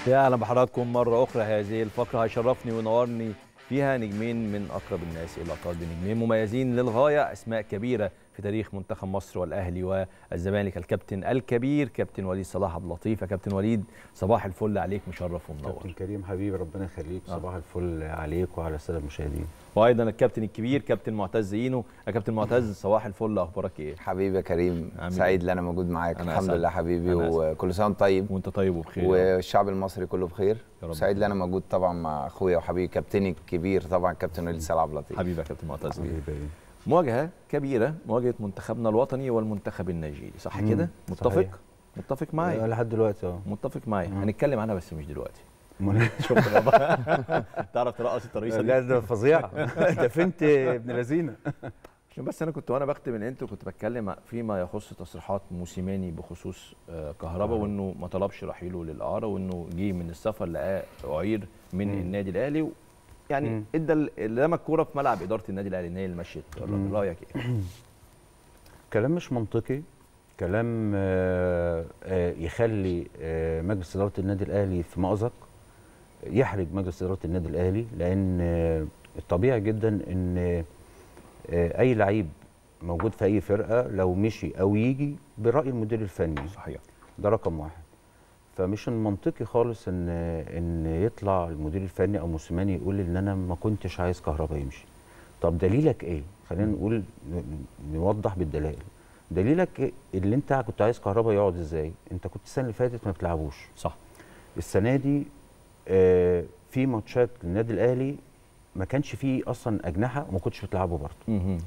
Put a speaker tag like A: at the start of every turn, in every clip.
A: يا اهلا بحضراتكم مره اخرى هذه الفقره هيشرفني وينورني فيها نجمين من اقرب الناس الى قلب نجمين مميزين للغايه اسماء كبيره في تاريخ منتخب مصر والاهلي والزمالك الكابتن الكبير كابتن وليد صلاح عبد اللطيف يا كابتن وليد صباح الفل عليك مشرف ومنور
B: كابتن كريم حبيبي ربنا يخليك صباح الفل عليك وعلى الساده المشاهدين
A: وايضا الكابتن الكبير كابتن معتز اينو يا كابتن معتز صباح الفل اخبارك ايه
C: حبيبي يا كريم
A: عامل
C: سعيد ان انا موجود معاك
A: أنا
C: الحمد
A: أسعد.
C: لله حبيبي
A: أنا أسعد.
C: وكل سنه وانت طيب
A: وانت طيب وبخير يا رب.
C: والشعب المصري كله بخير
A: يا رب.
C: سعيد ان انا موجود طبعا مع اخويا وحبيبي كابتني الكبير طبعا كابتن وليد سلام لطيف
A: حبيبي يا كابتن معتز
B: حبيبي
A: مواجهه كبيره مواجهه منتخبنا الوطني والمنتخب النيجيري صح
B: مم،
A: كده متفق
B: صحيح.
A: متفق معايا
B: لحد دلوقتي اه
A: متفق معايا
B: مم.
A: هنتكلم عنها بس مش دلوقتي
B: أمال-
A: شفت بقى تعرف ترقص الترقيصه
B: لا
A: دي
B: ده فظيعه ده فنت ابن لذينه
A: عشان بس انا كنت وانا بختم الانترو كنت بتكلم فيما يخص تصريحات موسيماني بخصوص آه، كهربا
B: آه.
A: وانه ما طلبش رحيله للاعاره وانه جه من السفر لقاه اعير من
B: مم.
A: النادي الاهلي و- يعني
B: مم.
A: ادى ال- رمى الكوره في ملعب اداره النادي الاهلي ان هي اللي مشيت
B: مم.
A: رايك ايه؟
B: كلام مش منطقي كلام آه، آه، يخلي آه، مجلس اداره النادي الاهلي في مأزق يحرج مجلس اداره النادي الاهلي لان آه، الطبيعي جدا ان آه، اي لعيب موجود في اي فرقه لو مشي او يجي براي المدير الفني
A: صحيح
B: ده رقم واحد فمش المنطقي خالص ان ان يطلع المدير الفني او موسيماني يقول ان انا ما كنتش عايز كهربا يمشي طب دليلك ايه خلينا نقول ن- نوضح بالدلائل دليلك إيه؟ اللي انت كنت عايز كهربا يقعد ازاي انت كنت السنه اللي فاتت ما بتلعبوش
A: صح
B: السنه دي آه في ماتشات للنادي الاهلي ما كانش فيه اصلا اجنحه وما كنتش بتلعبه برضه
A: مهم.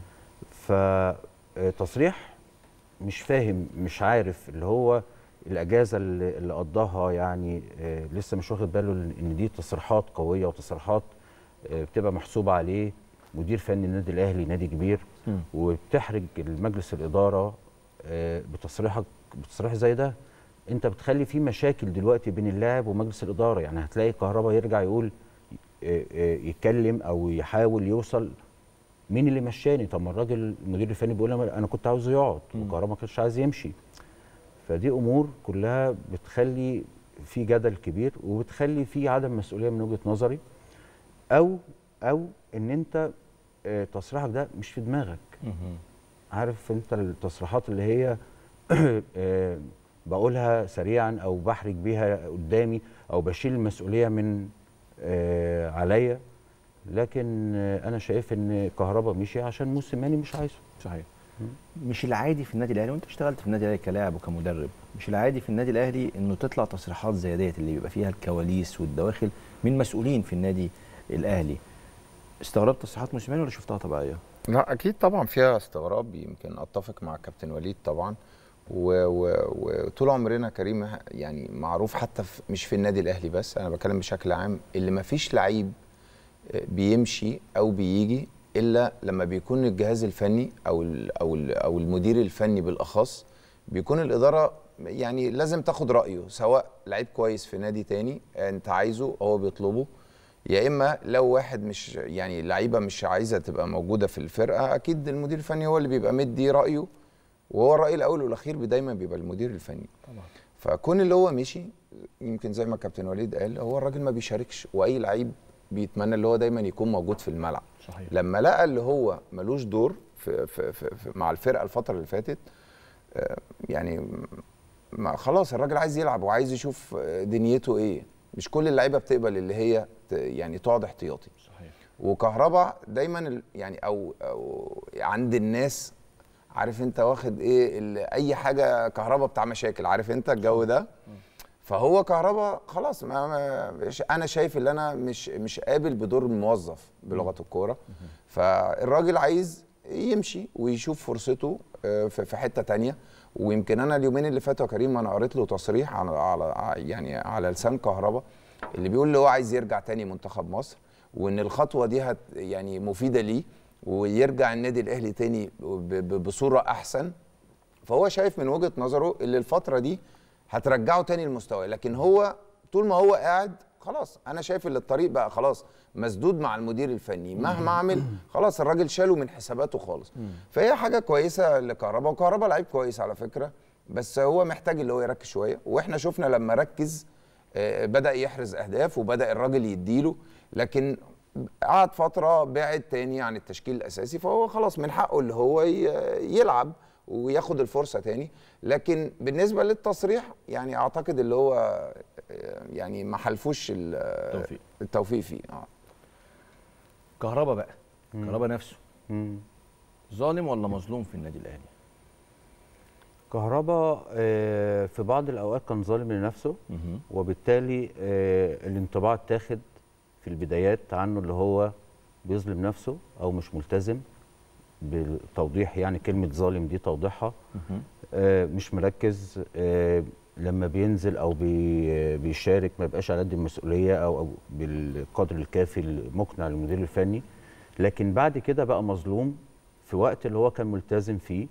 B: فتصريح مش فاهم مش عارف اللي هو الاجازه اللي, اللي قضاها يعني آه، لسه مش واخد باله ان إن دي تصريحات قويه وتصريحات آه، بتبقى محسوبه عليه مدير فني النادي الاهلي نادي كبير
A: مم.
B: وبتحرج المجلس الاداره آه، بتصريحك بتصريح زي ده انت بتخلي في مشاكل دلوقتي بين اللاعب ومجلس الاداره يعني هتلاقي كهربا يرجع يقول آه، آه، يتكلم او يحاول يوصل مين اللي مشاني طب ما الراجل المدير الفني بيقول انا أنا كنت عاوزه يقعد
A: مم.
B: وكهربا ما كانش عايز يمشي فدي امور كلها بتخلي في جدل كبير وبتخلي في عدم مسؤوليه من وجهه نظري او او ان انت آه، تصريحك ده مش في دماغك
A: مهم.
B: عارف انت التصريحات اللي هي آه، بقولها سريعا او بحرج بيها قدامي او بشيل المسؤوليه من آه، عليا لكن آه، انا شايف ان كهربا مشي عشان موسيماني مش عايزه
A: صحيح مش العادي في النادي الاهلي وانت اشتغلت في النادي الاهلي كلاعب وكمدرب مش العادي في النادي الاهلي انه تطلع تصريحات زي ديت اللي بيبقى فيها الكواليس والدواخل من مسؤولين في النادي الاهلي استغربت تصريحات موسيماني ولا شفتها طبيعيه؟
C: لا اكيد طبعا فيها استغراب يمكن اتفق مع كابتن وليد طبعا و- و- وطول عمرنا كريم يعني معروف حتى في مش في النادي الاهلي بس انا بتكلم بشكل عام اللي ما فيش لعيب بيمشي او بيجي الا لما بيكون الجهاز الفني او ال او ال او المدير الفني بالاخص بيكون الاداره يعني لازم تاخد رايه سواء لعيب كويس في نادي تاني انت عايزه هو بيطلبه يا اما لو واحد مش يعني لعيبه مش عايزه تبقى موجوده في الفرقه اكيد المدير الفني هو اللي بيبقى مدي رايه وهو الراي الاول والاخير دايما بيبقى المدير الفني
A: طبعا
C: فكون اللي هو مشي يمكن زي ما كابتن وليد قال هو الراجل ما بيشاركش واي لعيب بيتمنى اللي هو دايما يكون موجود في الملعب
A: صحيح
C: لما لقى اللي هو ملوش دور في في في في مع الفرقه الفتره اللي فاتت آه، يعني ما خلاص الراجل عايز يلعب وعايز يشوف آه، دنيته ايه مش كل اللعيبه بتقبل اللي هي ت- يعني تقعد احتياطي
A: صحيح
C: وكهربا دايما ال- يعني او او عند الناس عارف انت واخد ايه ال- اي حاجه كهربا بتاع مشاكل عارف انت الجو ده فهو كهربا خلاص ما ما مش- انا شايف ان انا مش مش قابل بدور الموظف بلغه الكوره فالراجل عايز يمشي ويشوف فرصته آه، في في حته تانية ويمكن انا اليومين اللي فاتوا يا كريم انا قريت له تصريح على على يعني على لسان كهربا اللي بيقول اللي هو عايز يرجع تاني منتخب مصر وان الخطوه دي هت يعني مفيده ليه ويرجع النادي الاهلي تاني ب- ب- بصوره احسن فهو شايف من وجهه نظره اللي الفتره دي هترجعه تاني لمستواه لكن هو طول ما هو قاعد خلاص انا شايف ان الطريق بقى خلاص مسدود مع المدير الفني مهما عمل خلاص الراجل شاله من حساباته خالص فهي حاجه كويسه لكهربا وكهربا لعيب كويس على فكره بس هو محتاج اللي هو يركز شويه واحنا شفنا لما ركز آه، بدا يحرز اهداف وبدا الراجل يديله لكن قعد فتره بعد تاني عن التشكيل الاساسي فهو خلاص من حقه اللي هو ي- يلعب وياخد الفرصه تاني لكن بالنسبه للتصريح يعني اعتقد اللي هو آه، يعني ما حلفوش ال-
A: التوفيق
C: التوفيق فيه اه
A: كهربا بقى كهربا نفسه
B: مم.
A: ظالم ولا مظلوم في النادي الاهلي
B: كهربا آه، في بعض الاوقات كان ظالم لنفسه
A: مهم.
B: وبالتالي آه، الانطباع اتاخد في البدايات عنه اللي هو بيظلم نفسه او مش ملتزم بالتوضيح يعني كلمه ظالم دي توضيحها
A: مهم.
B: آه، مش مركز آه، لما بينزل او بي- بيشارك ما يبقاش على قد المسؤوليه او او بالقدر الكافي المقنع للمدير الفني لكن بعد كده بقى مظلوم في وقت اللي هو كان ملتزم فيه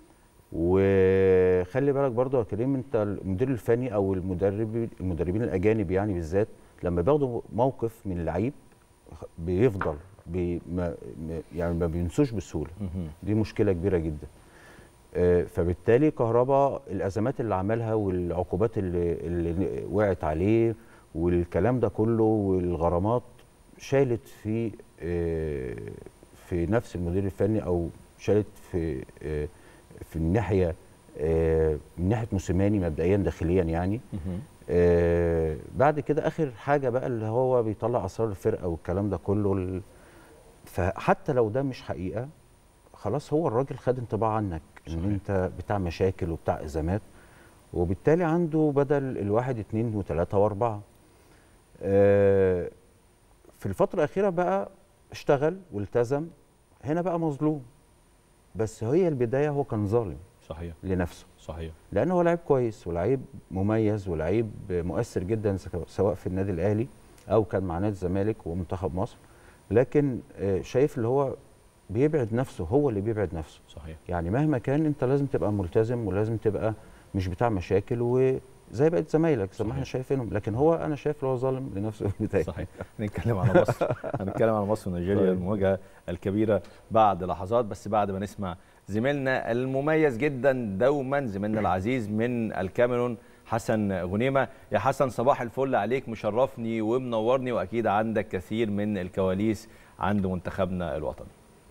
B: وخلي بالك برضه يا كريم انت المدير الفني او المدرب المدربين الاجانب يعني بالذات لما بياخدوا موقف من لعيب بيفضل بي ما ما- يعني ما بينسوش بسهوله
A: مهم.
B: دي مشكله كبيره جدا آه، فبالتالي كهربا الازمات اللي عملها والعقوبات اللي, اللي وقعت عليه والكلام ده كله والغرامات شالت في آه، في نفس المدير الفني او شالت في آه، في الناحيه آه، من ناحيه موسيماني مبدئيا داخليا يعني
A: مهم.
B: آه، بعد كده اخر حاجه بقى اللي هو بيطلع اسرار الفرقه والكلام ده كله ال- فحتى لو ده مش حقيقه خلاص هو الراجل خد انطباع عنك
A: صحيح.
B: ان انت بتاع مشاكل وبتاع ازمات وبالتالي عنده بدل الواحد اتنين وتلاته واربعه آه، في الفتره الاخيره بقى اشتغل والتزم هنا بقى مظلوم بس هي البدايه هو كان ظالم
A: صحيح
B: لنفسه
A: صحيح
B: لان هو لعيب كويس ولعيب مميز ولعيب مؤثر جدا سك- سواء في النادي الاهلي او كان مع نادي الزمالك ومنتخب مصر لكن آه، شايف اللي هو بيبعد نفسه هو اللي بيبعد نفسه
A: صحيح
B: يعني مهما كان انت لازم تبقى ملتزم ولازم تبقى مش بتاع مشاكل وزي بقيت زمايلك زي ما احنا
A: صحيح.
B: شايفينهم لكن هو انا شايف ان هو ظالم لنفسه في البدايه
A: صحيح هنتكلم على مصر هنتكلم على مصر ونيجيريا
B: طيب.
A: المواجهه الكبيره بعد لحظات بس بعد ما نسمع زميلنا المميز جدا دوما زميلنا العزيز من الكاميرون حسن غنيمه يا حسن صباح الفل عليك مشرفني ومنورني واكيد عندك كثير من الكواليس عند منتخبنا الوطني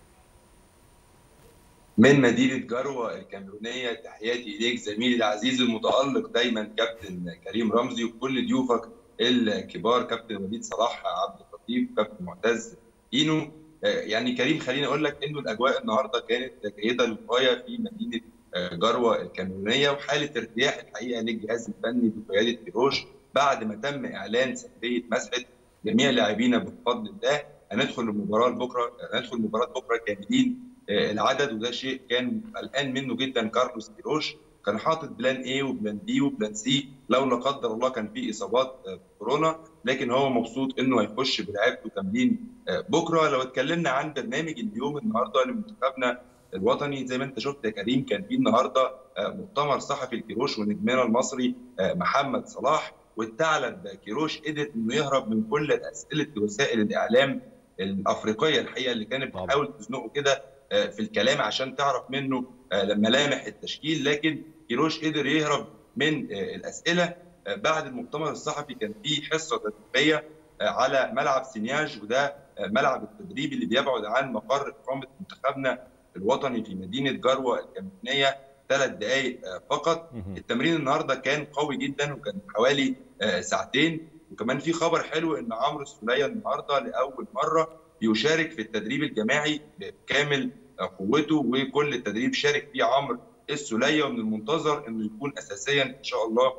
D: من مدينة جروة الكاميرونية تحياتي إليك زميلي العزيز المتألق دايما كابتن كريم رمزي وكل ضيوفك الكبار كابتن وليد صلاح عبد اللطيف كابتن معتز اينو آه، يعني كريم خليني اقول لك انه الاجواء النهارده كانت جيده للغايه في مدينه آه، جروه الكاميرونيه وحاله ارتياح الحقيقه للجهاز الفني بقياده كيروش بعد ما تم اعلان سلبيه مسحه جميع لاعبينا بفضل الله هندخل المباراه بكره هندخل المباراه بكره كاملين آه، العدد وده شيء كان قلقان منه جدا كارلوس كيروش كان حاطط بلان اي وبلان بي وبلان سي لو لا قدر الله كان في اصابات آه، كورونا لكن هو مبسوط انه هيخش بلعبته كاملين آه، بكره لو اتكلمنا عن برنامج اليوم النهارده لمنتخبنا الوطني زي ما انت شفت يا كريم كان في النهارده آه، مؤتمر صحفي لكيروش ونجمنا المصري آه، محمد صلاح والثعلب كيروش قدر انه يهرب من كل اسئله وسائل الاعلام الافريقيه الحقيقه اللي كانت
A: طبعا.
D: بتحاول تزنقه كده آه، في الكلام عشان تعرف منه آه، ملامح التشكيل لكن كيروش قدر يهرب من آه، الاسئله آه، بعد المؤتمر الصحفي كان في حصه تدريبيه آه، على ملعب سينياج وده آه، ملعب التدريب اللي بيبعد عن مقر اقامه منتخبنا الوطني في مدينه جروه الكاميرونيه ثلاث دقائق آه، فقط
A: مهم.
D: التمرين النهارده كان قوي جدا وكان حوالي آه، ساعتين وكمان في خبر حلو ان عمرو السوليه النهارده لاول مره بيشارك في التدريب الجماعي بكامل آه، قوته وكل التدريب شارك فيه عمرو السوليه ومن المنتظر انه يكون اساسيا ان شاء الله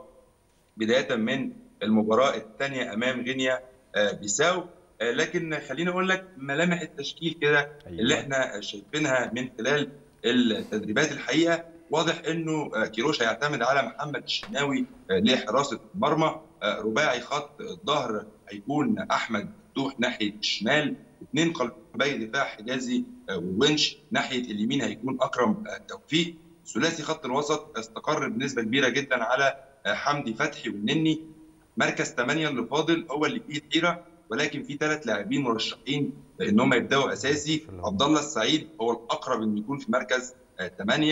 D: بدايه من المباراه الثانيه امام غينيا آه، بيساو آه، لكن خليني اقول لك ملامح التشكيل كده اللي احنا شايفينها من خلال التدريبات الحقيقه واضح انه آه، كيروش هيعتمد على محمد الشناوي آه، لحراسه المرمى آه، رباعي خط الظهر هيكون احمد فتوح ناحيه الشمال اثنين قلبي دفاع حجازي آه، وونش ناحيه اليمين هيكون اكرم آه، توفيق ثلاثي خط الوسط استقر بنسبه كبيره جدا على آه، حمدي فتحي والنني مركز 8 اللي فاضل هو اللي فيه حيره ولكن في ثلاث لاعبين مرشحين ان هم يبداوا اساسي عبد الله السعيد هو الاقرب انه يكون في مركز 8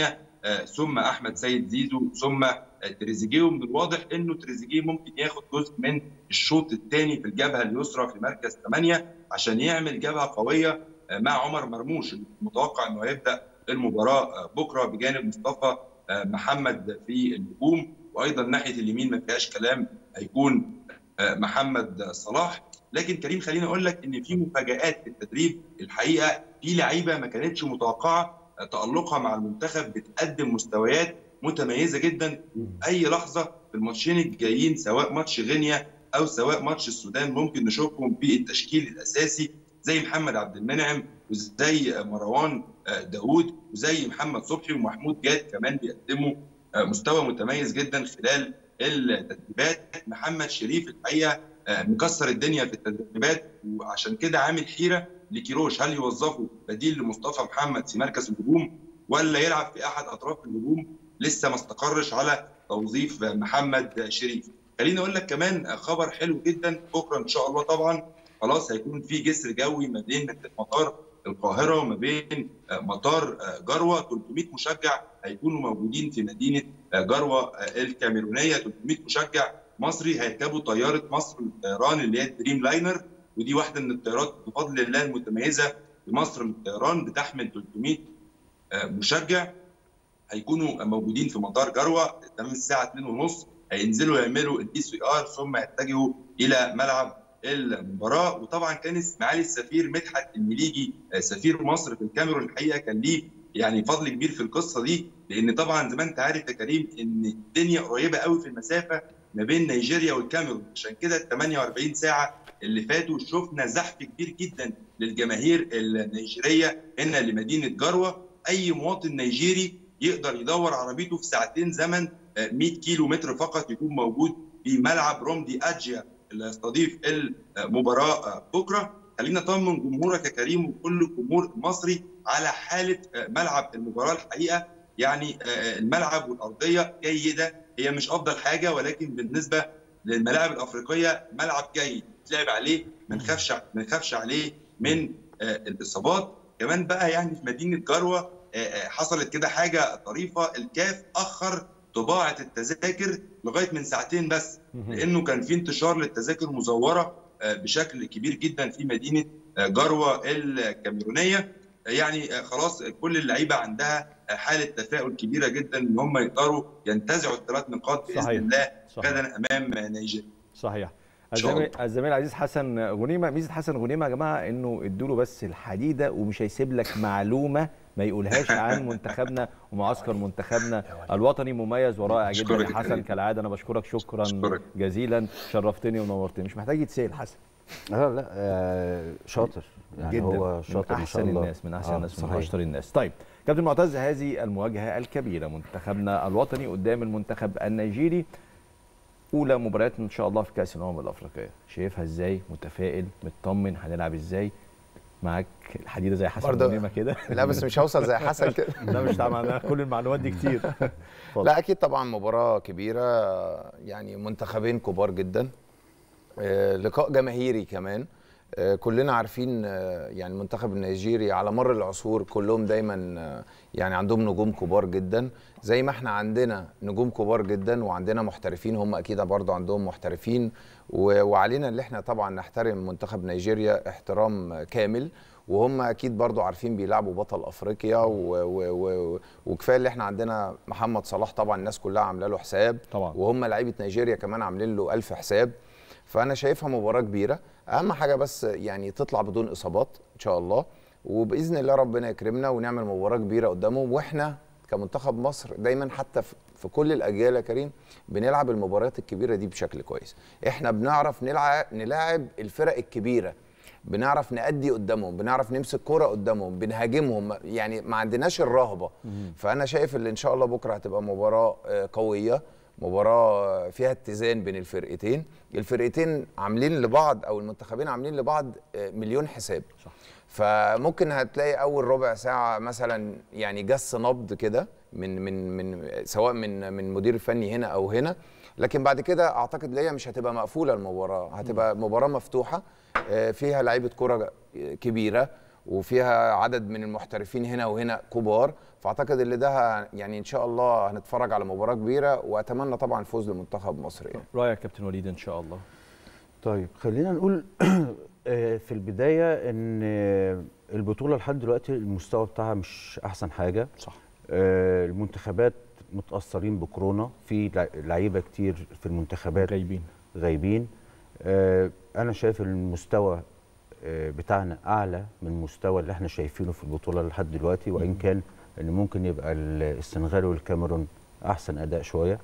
D: آه، ثم احمد سيد زيزو ثم آه، تريزيجيه ومن الواضح انه تريزيجيه ممكن ياخد جزء من الشوط الثاني في الجبهه اليسرى في مركز 8 عشان يعمل جبهه قويه آه، مع عمر مرموش المتوقع انه هيبدا المباراه آه، بكره بجانب مصطفى آه، محمد في الهجوم وايضا ناحيه اليمين ما فيهاش كلام هيكون آه، محمد صلاح لكن كريم خليني اقول لك ان في مفاجات في التدريب الحقيقه في لعيبه ما كانتش متوقعه آه، تالقها مع المنتخب بتقدم مستويات متميزه جدا اي لحظه في الماتشين الجايين سواء ماتش غينيا او سواء ماتش السودان ممكن نشوفهم في التشكيل الاساسي زي محمد عبد المنعم وزي مروان آه، داوود وزي محمد صبحي ومحمود جاد كمان بيقدموا آه، مستوى متميز جدا خلال التدريبات محمد شريف الحقيقه آه، مكسر الدنيا في التدريبات وعشان كده عامل حيره لكيروش هل يوظفه بديل لمصطفى محمد في مركز الهجوم ولا يلعب في احد اطراف الهجوم لسه ما استقرش على توظيف محمد شريف خليني اقول لك كمان خبر حلو جدا بكره ان شاء الله طبعا خلاص هيكون في جسر جوي ما بين مطار القاهره وما بين مطار جروه 300 مشجع هيكونوا موجودين في مدينه جروه الكاميرونيه 300 مشجع مصري هيركبوا طياره مصر للطيران اللي هي الدريم لاينر ودي واحده من الطيارات بفضل الله المتميزه في مصر للطيران بتحمل 300 مشجع هيكونوا موجودين في مطار جروه تمام الساعه 2:30 هينزلوا يعملوا الاي سي ار ثم يتجهوا الى ملعب المباراه وطبعا كان معالي السفير مدحت المليجي سفير مصر في الكاميرون الحقيقه كان ليه يعني فضل كبير في القصه دي لان طبعا زي ما انت عارف يا كريم ان الدنيا قريبه قوي في المسافه ما بين نيجيريا والكاميرون عشان كده ال 48 ساعه اللي فاتوا شفنا زحف كبير جدا للجماهير النيجيريه هنا لمدينه جروه اي مواطن نيجيري يقدر يدور عربيته في ساعتين زمن 100 كيلو متر فقط يكون موجود في ملعب رومدي اجيا اللي هيستضيف المباراه بكره خلينا نطمن جمهورك يا كريم وكل الجمهور المصري على حاله ملعب المباراه الحقيقه يعني الملعب والارضيه جيده هي مش افضل حاجه ولكن بالنسبه للملاعب الافريقيه ملعب جيد تلعب عليه ما نخافش ما نخافش عليه من الاصابات كمان بقى يعني في مدينه جروه حصلت كده حاجه طريفه الكاف اخر طباعه التذاكر لغايه من ساعتين بس لانه كان في انتشار للتذاكر مزوره بشكل كبير جدا في مدينه جروه الكاميرونيه يعني خلاص كل اللعيبه عندها حاله تفاؤل كبيره جدا ان هم يقدروا ينتزعوا الثلاث نقاط باذن صحيح. الله غدا امام نيجيريا
A: صحيح الزميل العزيز حسن غنيمه ميزه حسن غنيمه يا جماعه انه ادوا له بس الحديده ومش هيسيب لك معلومه ما يقولهاش عن منتخبنا ومعسكر منتخبنا الوطني مميز ورائع جدا يا حسن كالعاده انا بشكرك شكرا شكرا. جزيلا شرفتني ونورتني مش محتاج يتسال حسن
B: لا لا آه شاطر
A: يعني جدا هو شاطر من احسن الناس من احسن الناس من اشطر الناس طيب كابتن معتز هذه المواجهه الكبيره منتخبنا الوطني قدام المنتخب النيجيري اولى مباريات ان شاء الله في كاس الامم الافريقيه شايفها ازاي متفائل مطمن هنلعب ازاي معاك الحديده زي حسن غنيمه كده
C: لا بس مش هوصل زي حسن كده
A: لا مش معنا كل المعلومات دي كتير
C: لا اكيد طبعا مباراه كبيره يعني منتخبين كبار جدا لقاء جماهيري كمان كلنا عارفين يعني المنتخب النيجيري على مر العصور كلهم دايما يعني عندهم نجوم كبار جدا زي ما احنا عندنا نجوم كبار جدا وعندنا محترفين هم اكيد برضه عندهم محترفين وعلينا اللي احنا طبعا نحترم منتخب نيجيريا احترام كامل وهم اكيد برضو عارفين بيلعبوا بطل افريقيا وكفايه اللي احنا عندنا محمد صلاح طبعا الناس كلها عامله له حساب
A: طبعا
C: وهم لعيبه نيجيريا كمان عاملين له ألف حساب فانا شايفها مباراه كبيره اهم حاجه بس يعني تطلع بدون اصابات ان شاء الله وباذن الله ربنا يكرمنا ونعمل مباراه كبيره قدامهم واحنا كمنتخب مصر دايما حتى في كل الاجيال يا كريم بنلعب المباريات الكبيره دي بشكل كويس احنا بنعرف نلعب نلاعب الفرق الكبيره بنعرف نأدي قدامهم بنعرف نمسك كرة قدامهم بنهاجمهم يعني ما عندناش الرهبة فأنا شايف اللي إن شاء الله بكرة هتبقى مباراة قوية مباراة فيها اتزان بين الفرقتين الفرقتين عاملين لبعض أو المنتخبين عاملين لبعض مليون حساب صح. فممكن هتلاقي أول ربع ساعة مثلا يعني جس نبض كده من من من سواء من من مدير الفني هنا أو هنا لكن بعد كده اعتقد هي مش هتبقى مقفوله المباراه هتبقى مباراه مفتوحه فيها لعيبه كره كبيره وفيها عدد من المحترفين هنا وهنا كبار فاعتقد اللي ده ه- يعني ان شاء الله هنتفرج على مباراه كبيره واتمنى طبعا الفوز لمنتخب مصر يعني.
A: رايك كابتن وليد ان شاء الله
B: طيب خلينا نقول آه، في البدايه ان آه، البطوله لحد دلوقتي المستوى بتاعها مش احسن حاجه
A: صح
B: آه، المنتخبات متاثرين بكورونا في لع- لعيبه كتير في المنتخبات
A: جايبين
B: غايبين آه، انا شايف المستوى آه، بتاعنا اعلى من المستوى اللي احنا شايفينه في البطوله لحد دلوقتي وان كان ان ممكن يبقى السنغال والكاميرون احسن اداء شويه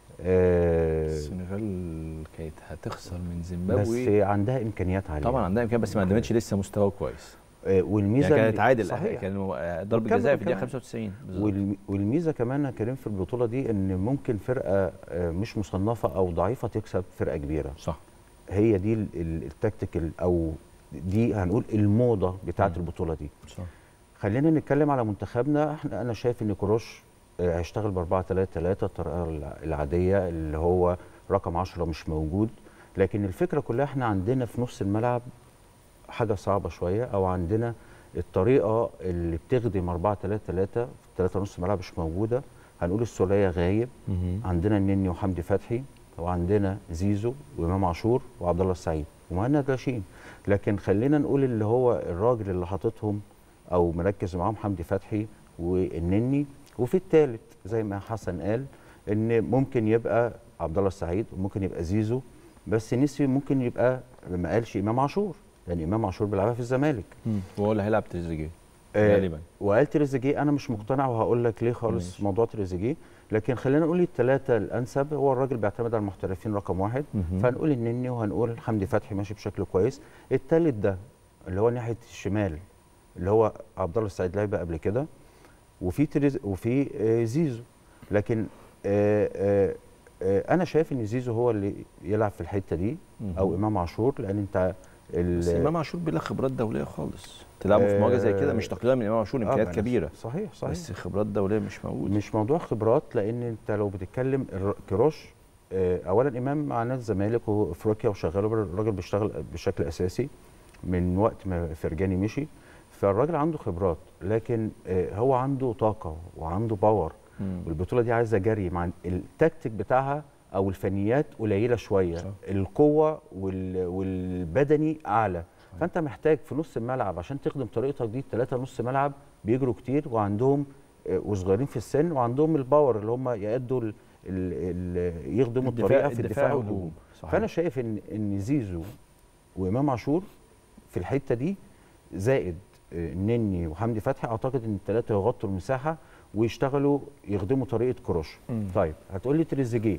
B: آه،
A: السنغال كانت هتخسر من
B: بس
A: زيمبابوي
B: عندها امكانيات عاليه
A: طبعا عندها امكان بس ما قدمتش لسه مستوى كويس
B: آه، والميزه
A: يعني كانت
B: اللي-
A: عادل
B: صحيح
A: كان آه، ضربه
B: والكاميرون
A: جزاء في الدقيقه
B: كمان.
A: 95 بالظبط.
B: والم- والميزه كمان يا كريم في البطوله دي ان ممكن فرقه آه، مش مصنفه او ضعيفه تكسب فرقه كبيره
A: صح
B: هي دي ال- ال- التكتيكال او دي هنقول الموضه بتاعت
A: مم.
B: البطوله دي
A: صح
B: خلينا نتكلم على منتخبنا احنا انا شايف ان كروش آه، هيشتغل ب 4 3 3 الطريقه الع- العاديه اللي هو رقم 10 مش موجود لكن الفكره كلها احنا عندنا في نص الملعب حاجه صعبه شويه او عندنا الطريقه اللي بتخدم 4 3 3 3 نص ملعب مش موجوده هنقول السوليه غايب
A: مهم.
B: عندنا النني وحمدي فتحي وعندنا زيزو وامام عاشور وعبد الله السعيد ومهند لاشين لكن خلينا نقول اللي هو الراجل اللي حاططهم او مركز معاهم حمدي فتحي والنني وفي الثالث زي ما حسن قال ان ممكن يبقى عبد الله السعيد وممكن يبقى زيزو بس نسي ممكن يبقى ما قالش امام عاشور لان امام عاشور بيلعبها في الزمالك
A: مم. وهو اللي هيلعب تريزيجيه
B: آه،
A: غالبا
B: وقال تريزيجيه انا مش مقتنع وهقول لك ليه خالص
A: ماشي.
B: موضوع تريزيجيه لكن خلينا نقول الثلاثه الانسب هو الراجل بيعتمد على المحترفين رقم واحد
A: مهم.
B: فهنقول النني وهنقول حمدي فتحي ماشي بشكل كويس الثالث ده اللي هو ناحيه الشمال اللي هو عبد الله السعيد لعب قبل كده وفي تريز وفي آه، زيزو لكن آه، آه، آه، انا شايف ان زيزو هو اللي يلعب في الحته دي او
A: مهم.
B: امام عاشور لان انت ال-
A: بس امام عاشور بلا خبرات دوليه خالص تلعبوا في مواجهه زي كده مش تقليلا من امام عاشور
B: آه،
A: امكانيات
B: بس-
A: كبيره
B: صحيح صحيح
A: بس خبرات دوليه مش موجوده
B: مش موضوع خبرات لان انت لو بتتكلم الر- كروش آه، اولا امام مع نادي الزمالك وافريقيا وشغاله الراجل بيشتغل بشكل اساسي من وقت ما فرجاني مشي فالراجل عنده خبرات لكن آه، هو عنده طاقه وعنده باور
A: مم.
B: والبطوله دي عايزه جري مع التكتيك بتاعها او الفنيات قليله شويه
A: صح.
B: القوه وال والبدني اعلى فانت محتاج في نص الملعب عشان تخدم طريقتك دي ثلاثه نص ملعب بيجروا كتير وعندهم آه، وصغيرين في السن وعندهم الباور اللي هم يأدوا ال ال ال يخدموا الطريقه في الدفاع والهجوم
A: صحيح.
B: فانا شايف ان ان زيزو وامام عاشور في الحته دي زائد آه، النني وحمدي فتحي اعتقد ان الثلاثه يغطوا المساحه ويشتغلوا يخدموا طريقه كروش
A: مم.
B: طيب هتقول لي تريزيجيه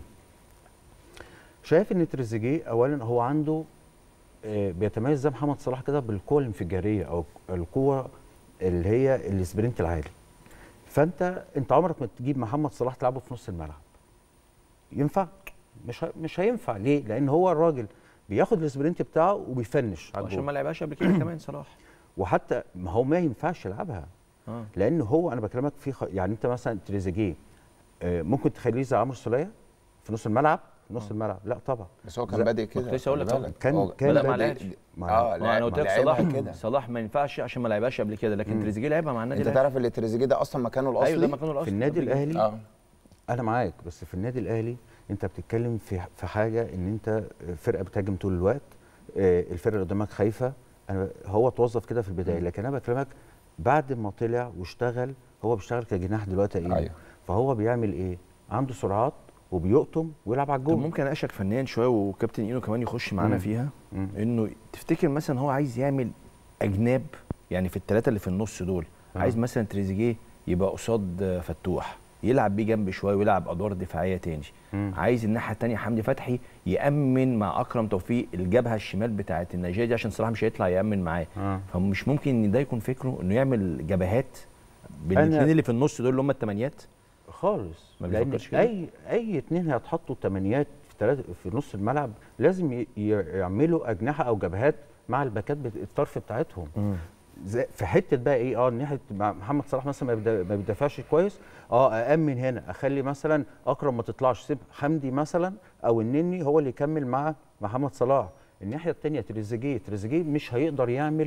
B: شايف ان تريزيجيه اولا هو عنده آه، بيتميز زي محمد صلاح كده بالقوه الانفجاريه او القوه اللي هي السبرنت العالي فانت انت عمرك ما تجيب محمد صلاح تلعبه في نص الملعب ينفع مش ه- مش هينفع ليه لان هو الراجل بياخد السبرنت بتاعه وبيفنش على
A: عشان
B: الجول
A: ما لعبهاش قبل كده كمان صلاح
B: وحتى ما هو ما ينفعش يلعبها
A: اه
B: لان هو انا بكلمك في خ... يعني انت مثلا تريزيجيه آه، ممكن تخليه زي عمرو السوليه في نص الملعب في نص الملعب لا طبعا
C: بس هو كان
B: زي-
C: بادئ كده
A: كنت لسه أقول لك
C: خلي
A: أهو.
C: بالك.
B: كان-
C: هو
B: كان
A: بدأ مع
C: بادئ-
A: الأهلي.
B: مع-
C: اه
A: ما انا قلت لك
C: لعبها
A: صلاح
C: كده
A: صلاح ما ينفعش عشان ما لعبهاش قبل كده لكن
B: مم.
A: تريزيجيه لعبها مع النادي
C: انت
A: الاهلي
C: تعرف اللي تريزيجيه ده اصلا مكانه الاصلي
A: ايوه ده مكانه الاصلي
B: في النادي
A: قبل-
B: الاهلي
C: اه
B: انا معاك بس في النادي الاهلي انت بتتكلم في في حاجه ان انت فرقه بتهاجم طول الوقت آه، الفرقه اللي قدامك خايفه أنا هو توظف كده في البدايه لكن انا بكلمك بعد ما طلع واشتغل هو بيشتغل كجناح دلوقتي ايه
C: أيوه.
B: فهو بيعمل ايه عنده سرعات وبيقطم ويلعب على
A: طب
B: الجول
A: ممكن اناقشك فنيا شويه وكابتن اينو كمان يخش معانا
B: مم.
A: فيها
B: مم.
A: انه تفتكر مثلا هو عايز يعمل اجناب يعني في الثلاثه اللي في النص دول
B: آه.
A: عايز مثلا تريزيجيه يبقى قصاد فتوح يلعب بيه جنب شويه ويلعب ادوار دفاعيه تاني
B: مم.
A: عايز الناحيه الثانيه حمدي فتحي يامن مع اكرم توفيق الجبهه الشمال بتاعه النيجيريا دي عشان صلاح مش هيطلع يامن معاه
B: آه.
A: فمش ممكن ان ده يكون فكره انه يعمل جبهات
B: أنا-
A: بالاثنين اللي في النص دول اللي هم الثمانيات
B: خالص
A: ما
B: لان
A: بيفكرش كده؟
B: اي اي اتنين هيتحطوا تمانيات في تلاتة في نص الملعب لازم ي- ي- يعملوا اجنحه او جبهات مع الباكات بت- الطرف بتاعتهم زي في حته بقى ايه اه ناحيه مع محمد صلاح مثلا ما بيدا- ما بيدافعش كويس اه اامن هنا اخلي مثلا اكرم ما تطلعش سيب حمدي مثلا او النني هو اللي يكمل مع محمد صلاح الناحيه الثانيه تريزيجيه تريزيجيه مش هيقدر يعمل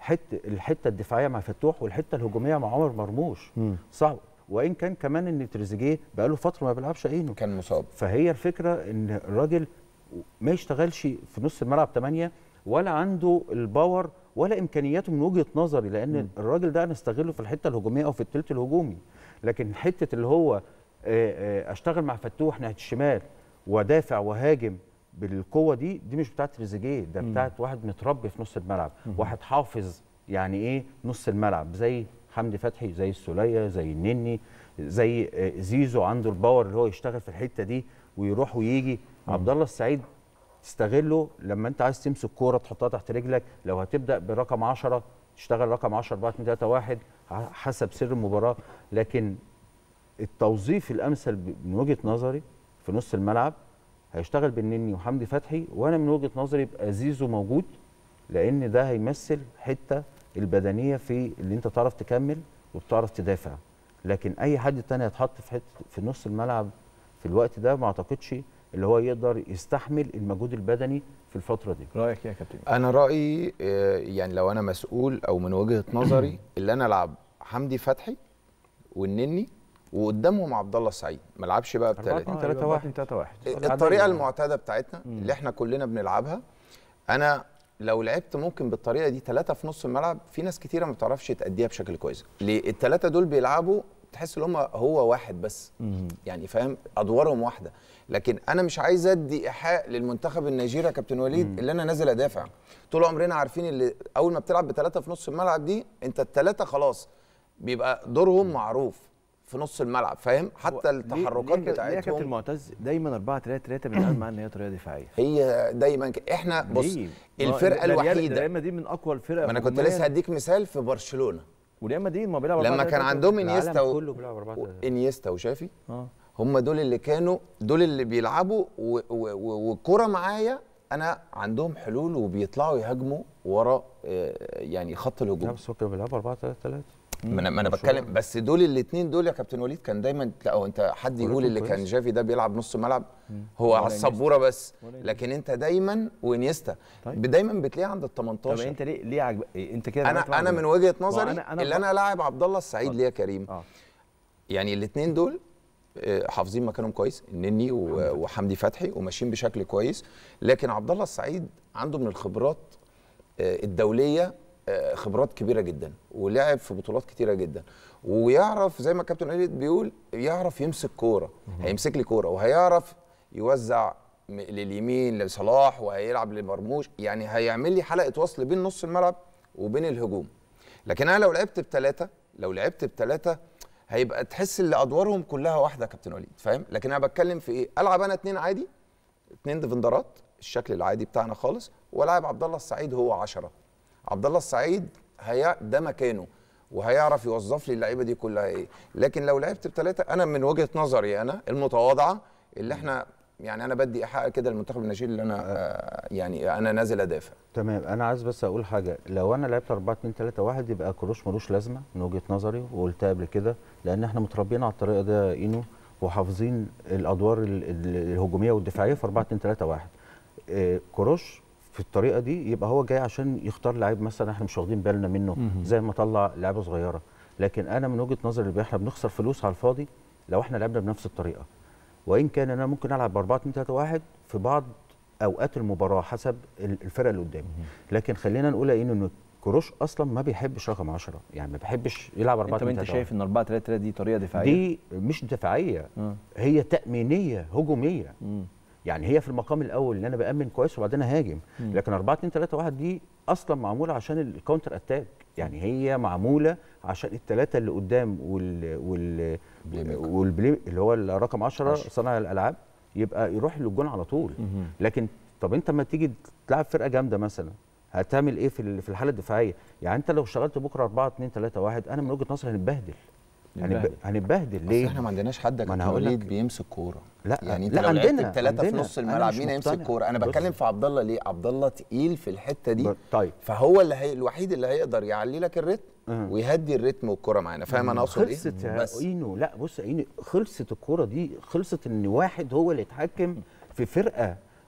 B: حته الحته الدفاعيه مع فتوح والحته الهجوميه مع عمر مرموش
A: مم.
B: صعب وان كان كمان ان تريزيجيه بقاله فتره ما بيلعبش عينه
C: كان مصاب
B: فهي الفكره ان الراجل ما يشتغلش في نص الملعب 8 ولا عنده الباور ولا امكانياته من وجهه نظري لان الراجل ده نستغله في الحته الهجوميه او في الثلث الهجومي لكن حته اللي هو آه، آه، اشتغل مع فتوح ناحيه الشمال ودافع وهاجم بالقوه دي دي مش بتاعت تريزيجيه ده بتاعت واحد متربي في نص الملعب واحد حافظ يعني ايه نص الملعب زي حمدي فتحي زي السوليه زي النني زي آه، زيزو عنده الباور اللي هو يشتغل في الحته دي ويروح ويجي عبد الله السعيد تستغله لما انت عايز تمسك كوره تحطها تحت رجلك لو هتبدا برقم 10 تشتغل رقم 10 4 2 3 1 ع- حسب سر المباراه لكن التوظيف الامثل ب- من وجهه نظري في نص الملعب هيشتغل بالنني وحمدي فتحي وانا من وجهه نظري يبقى زيزو موجود لان ده هيمثل حته البدنيه في اللي انت تعرف تكمل وبتعرف تدافع لكن اي حد تاني هيتحط في حته في نص الملعب في الوقت ده ما اعتقدش اللي هو يقدر يستحمل المجهود البدني في الفتره دي
A: رايك إيه يا كابتن
C: انا رايي آه، يعني لو انا مسؤول او من وجهه نظري اللي انا العب حمدي فتحي والنني وقدامهم عبد الله السعيد ما العبش بقى
B: أربعة
C: بثلاثه
B: اتنين تلاتة واحد.
A: 3 1
C: الطريقه المعتاده بتاعتنا اللي احنا كلنا بنلعبها انا لو لعبت ممكن بالطريقه دي ثلاثه في نص الملعب في ناس كتيره ما بتعرفش تأديها بشكل كويس ليه الثلاثه دول بيلعبوا تحس ان هم هو واحد بس يعني فاهم ادوارهم واحده لكن انا مش عايز ادي ايحاء للمنتخب النيجيري يا كابتن وليد اللي انا نازل ادافع طول عمرنا عارفين اللي اول ما بتلعب بثلاثه في نص الملعب دي انت الثلاثه خلاص بيبقى دورهم معروف في نص الملعب فاهم حتى التحركات
A: ليه يا كابتن
C: بتاعتهم
A: معتز دايما 4 3 3 بنتعامل معاها ان هي طريقه دفاعيه
C: هي دايما ك... احنا بص
A: ليه؟
C: الفرقه
A: ما- ريال-
C: الوحيده
A: ريال مدريد من اقوى الفرق
C: ما انا كنت
A: هجومياً.
C: لسه هديك مثال في برشلونه
A: وريال مدريد ما بيلعب
C: لما
A: 4-3-3.
C: كان عندهم انيستا
B: العالم
C: و...
B: كله بيلعب 4
C: و...
B: 3
C: انيستا وشافي
A: اه
C: هم دول اللي كانوا دول اللي بيلعبوا و... و... و... والكره معايا انا عندهم حلول وبيطلعوا يهاجموا ورا آه، يعني خط
B: لا
C: الهجوم
B: بس هو كان بيلعب 4 3 3
C: ما انا ما انا بتكلم بس دول الاثنين دول يا كابتن وليد كان دايما تلاقوا انت حد يقول
B: كورتهم
C: اللي كان
B: كويس.
C: جافي ده بيلعب نص ملعب هو على
A: إنيستا.
C: السبوره بس
A: ولا إنيستا.
C: لكن انت دايما وانيستا
A: طيب.
C: دايما بتلاقيه عند ال
A: طب
C: 18
A: انت ليه ليه عجب... إيه، انت كده
C: انا
A: دلوقتي
C: انا
A: واحد
C: من وجهه
A: ما
C: نظري
A: أنا- أنا
C: اللي
A: ب-
C: انا لاعب عبد الله السعيد ليه يا كريم
A: اه
C: يعني الاثنين دول آه، حافظين مكانهم كويس النني و- وحمدي فتحي وماشيين بشكل كويس لكن عبد الله السعيد عنده من الخبرات آه، الدوليه آه، خبرات كبيره جدا ولعب في بطولات كتيره جدا ويعرف زي ما الكابتن وليد بيقول يعرف يمسك كوره هيمسك لي كوره وهيعرف يوزع م- لليمين لصلاح وهيلعب لمرموش يعني هيعمل لي حلقه وصل بين نص الملعب وبين الهجوم لكن انا لو لعبت بثلاثه لو لعبت بثلاثه هيبقى تحس ان ادوارهم كلها واحده يا كابتن وليد فاهم لكن انا بتكلم في ايه العب انا اتنين عادي اتنين ديفندرات الشكل العادي بتاعنا خالص والعب عبد الله السعيد هو عشرة عبد الله السعيد هي ده مكانه وهيعرف يوظف لي اللعيبه دي كلها ايه لكن لو لعبت بثلاثه انا من وجهه نظري انا المتواضعه اللي احنا يعني انا بدي ايحاء كده للمنتخب النيجيري اللي انا آه يعني انا نازل ادافع
B: تمام انا عايز بس اقول حاجه لو انا لعبت 4 2 3 1 يبقى كروش ملوش لازمه من وجهه نظري وقلتها قبل كده لان احنا متربيين على الطريقه ده يا اينو وحافظين الادوار ال- ال- الهجوميه والدفاعيه في 4 2 3 1 آه، كروش في الطريقه دي يبقى هو جاي عشان يختار لعيب مثلا احنا مش واخدين بالنا منه زي ما طلع لعيبه صغيره لكن انا من وجهه نظري اللي احنا بنخسر فلوس على الفاضي لو احنا لعبنا بنفس الطريقه وان كان انا ممكن العب ب 4 2 3 1 في بعض اوقات المباراه حسب ال- الفرقه اللي قدامي لكن خلينا نقول يا إينو ان كروش اصلا ما بيحبش رقم 10 يعني ما بيحبش يلعب 4
A: انت
B: 2
A: انت
B: 3
A: شايف ان 4 3 3 دي طريقه دفاعيه
B: دي مش دفاعيه
A: آه.
B: هي تامينيه هجوميه
A: مم.
B: يعني هي في المقام الاول ان انا بامن كويس وبعدين اهاجم لكن 4 2 3 1 دي اصلا معموله عشان الكاونتر اتاك يعني هي معموله عشان الثلاثه اللي قدام وال وال والبلاي اللي هو الرقم 10 صانع الالعاب يبقى يروح للجون على طول لكن طب انت لما تيجي تلعب فرقه جامده مثلا هتعمل ايه في ال- في الحاله الدفاعيه يعني انت لو اشتغلت بكره 4 2 3 1 انا من وجهه نظري هنتبهدل هنب-
A: نتبهدل.
B: هنتبهدل
C: ليه؟
B: ليه
C: احنا ما عندناش حد يا
B: ما أنا
C: كابتن
B: هقول لك-
C: وليد بيمسك كوره
B: لا،
C: يعني انت
B: لا،
C: لو
B: عندنا-
C: لعبت بثلاثه في
B: عندنا.
C: نص
B: أنا
C: الملعب
B: مش
C: مين هيمسك
B: مقتنع.
C: كوره انا
B: بص.
C: بتكلم في عبد الله ليه عبد الله تقيل في الحته دي
B: ب- طيب.
C: فهو اللي هي الوحيد اللي هيقدر يعلي لك الريتم
B: أه.
C: ويهدي الريتم والكوره معانا فاهم انا اقصد ايه
B: خلصت يا
C: بس
B: اينو لا بص يا اينو خلصت الكوره دي خلصت ان واحد هو اللي يتحكم في فرقه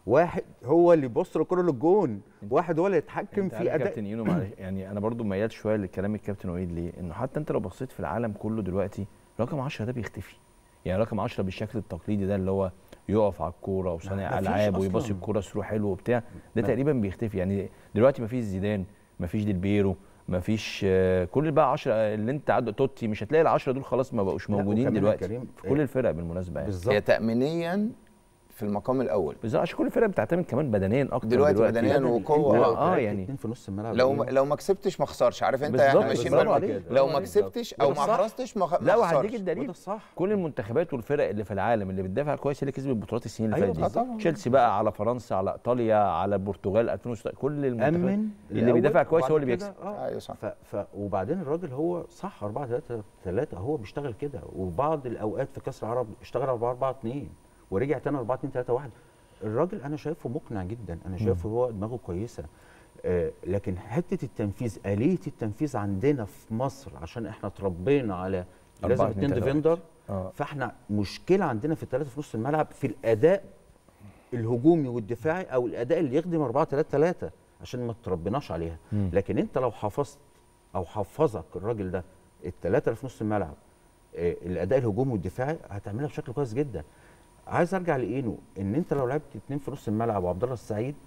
B: واحد هو اللي يبص الكره للجون واحد هو اللي يتحكم
A: انت
B: في
A: عارف يا
B: اداء
A: كابتن اينو معلش يعني انا برضو ميال شويه لكلام الكابتن وحيد ليه؟ انه حتى انت لو بصيت في العالم كله دلوقتي رقم 10 ده بيختفي يعني رقم 10 بالشكل التقليدي ده اللي هو يقف على الكوره وصانع
B: مفيش
A: العاب ويباصي
B: أصلاً.
A: الكوره ثرو حلو وبتاع ده
B: ما-
A: تقريبا بيختفي يعني دلوقتي مفيش زيدان مفيش ديل بيرو مفيش آه، كل بقى 10 اللي انت عد توتي مش هتلاقي ال 10 دول خلاص ما بقوش
B: لا،
A: موجودين
B: وكمان يا
A: دلوقتي
B: كريم،
A: في كل الفرق بالمناسبه يعني
C: هي
B: بالظبط
C: تامينيا في المقام الاول
A: بالظبط عشان كل الفرق بتعتمد كمان بدنيا اكتر
C: دلوقتي بدنيا
B: بدل
C: وقوة.
B: انت
A: آه،
B: لو اتلعبت
A: يعني.
B: اتنين في نص الملعب
C: لو
B: إيه؟
C: لو ما كسبتش ما خسرش عارف انت
A: بالظبط،
C: احنا ماشيين
A: بالظبط
C: بالمبدأ.
A: عليك.
C: لو
A: برافو
C: ما
A: عليك.
C: كسبتش او
A: وده
C: ما
A: صح.
C: حرستش ما خ- ما
A: لا
C: خسرش
A: وهديك الدليل
B: وده الصح
A: كل المنتخبات والفرق اللي في العالم اللي بتدافع كويس هي اللي كسبت بطولات السنين اللي
B: أيوة
A: فاتت دي
C: طبعاً.
A: تشيلسي بقى على فرنسا على ايطاليا على البرتغال 2016 كل المنتخبات
B: امن
A: اللي
B: الأول
A: بيدافع كويس هو
B: وبعد
A: اللي
B: كده-
A: بيكسب
B: اه
C: ايوه صح
B: ف... ف... وبعدين الراجل هو صح 4 3 3 هو بيشتغل كده وبعض الاوقات في كاس العرب اشتغل 4 4 2 ورجع تاني 4 2 3 1 الراجل انا شايفه مقنع جدا انا شايفه هو دماغه كويسه آه لكن حته التنفيذ اليه التنفيذ عندنا في مصر عشان احنا اتربينا على لازم
A: أربعة، اتنين،
B: اتنين
A: تلاتة،
B: ديفندر
A: اه
B: فاحنا مشكله عندنا في الثلاثه في نص الملعب في الاداء الهجومي والدفاعي او الاداء اللي يخدم 4 3 3 عشان ما تربيناش عليها
A: مم.
B: لكن انت لو حفظت او حفظك الراجل ده الثلاثه اللي في نص الملعب آه، الاداء الهجومي والدفاعي هتعملها بشكل كويس جدا عايز ارجع لاينو ان انت لو لعبت اتنين في نص الملعب وعبد الله السعيد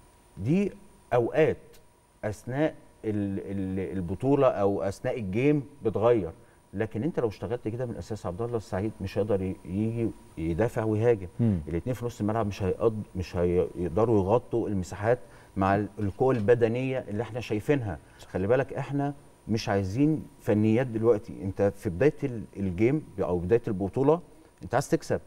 B: دي اوقات اثناء ال- ال- البطوله او اثناء الجيم بتغير لكن انت لو اشتغلت كده من الاساس عبد الله السعيد مش هيقدر ي- يجي يدافع ويهاجم
A: مم.
B: الاثنين في نص الملعب مش هيقض مش هيقدروا يغطوا المساحات مع ال- القوه البدنيه اللي احنا شايفينها خلي بالك احنا مش عايزين فنيات دلوقتي انت في بدايه ال- الجيم او بدايه البطوله انت عايز تكسب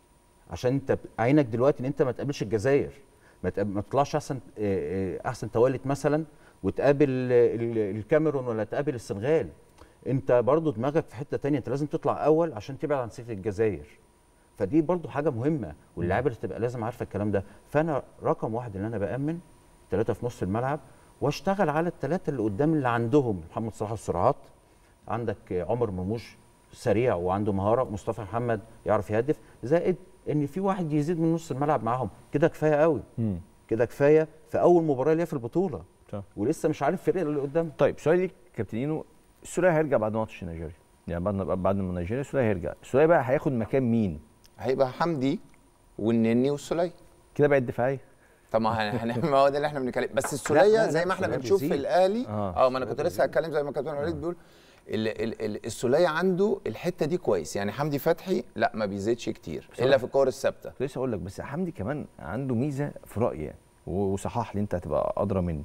B: عشان انت ب- عينك دلوقتي ان انت ما تقابلش الجزائر ما تقاب- ما تطلعش احسن آه، آه، احسن توالت مثلا وتقابل آه، ال- الكاميرون ولا تقابل السنغال انت برضو دماغك في حته تانية انت لازم تطلع اول عشان تبعد عن سكه الجزائر فدي برضو حاجه مهمه واللاعيبه اللي تبقى لازم عارفه الكلام ده فانا رقم واحد اللي انا بامن ثلاثه في نص الملعب واشتغل على الثلاثه اللي قدام اللي عندهم محمد صلاح السرعات عندك آه، عمر مرموش سريع وعنده مهاره مصطفى محمد يعرف يهدف زائد ان في واحد يزيد من نص الملعب معاهم كده كفايه قوي
A: مم.
B: كده كفايه في اول مباراه ليا في البطوله
A: صح.
B: ولسه مش عارف فريق اللي قدام
A: طيب سؤال ليك كابتن اينو السوليه هيرجع بعد ماتش نيجيريا يعني بعد ما بعد ما نيجيريا السوليه هيرجع السوليه بقى هياخد مكان مين
C: هيبقى حمدي والنني والسلية
A: كده بقت دفاعيه
C: طب ما هن- هن- ما هو ده اللي احنا بنتكلم بس
B: لا،
C: السوليه
B: لا،
C: زي ما احنا
B: السولية
C: بنشوف في
B: بيزيد.
C: الاهلي
A: آه.
C: اه ما انا كنت لسه هتكلم زي ما كابتن وليد بيقول ال- ال- ال- السوليه عنده الحته دي كويس يعني حمدي فتحي لا ما بيزيدش كتير الا
A: بصراحة.
C: في الكور الثابته
A: كنت لسه اقول لك بس حمدي كمان عنده ميزه في رايي يعني و- وصحح لي انت هتبقى ادرى مني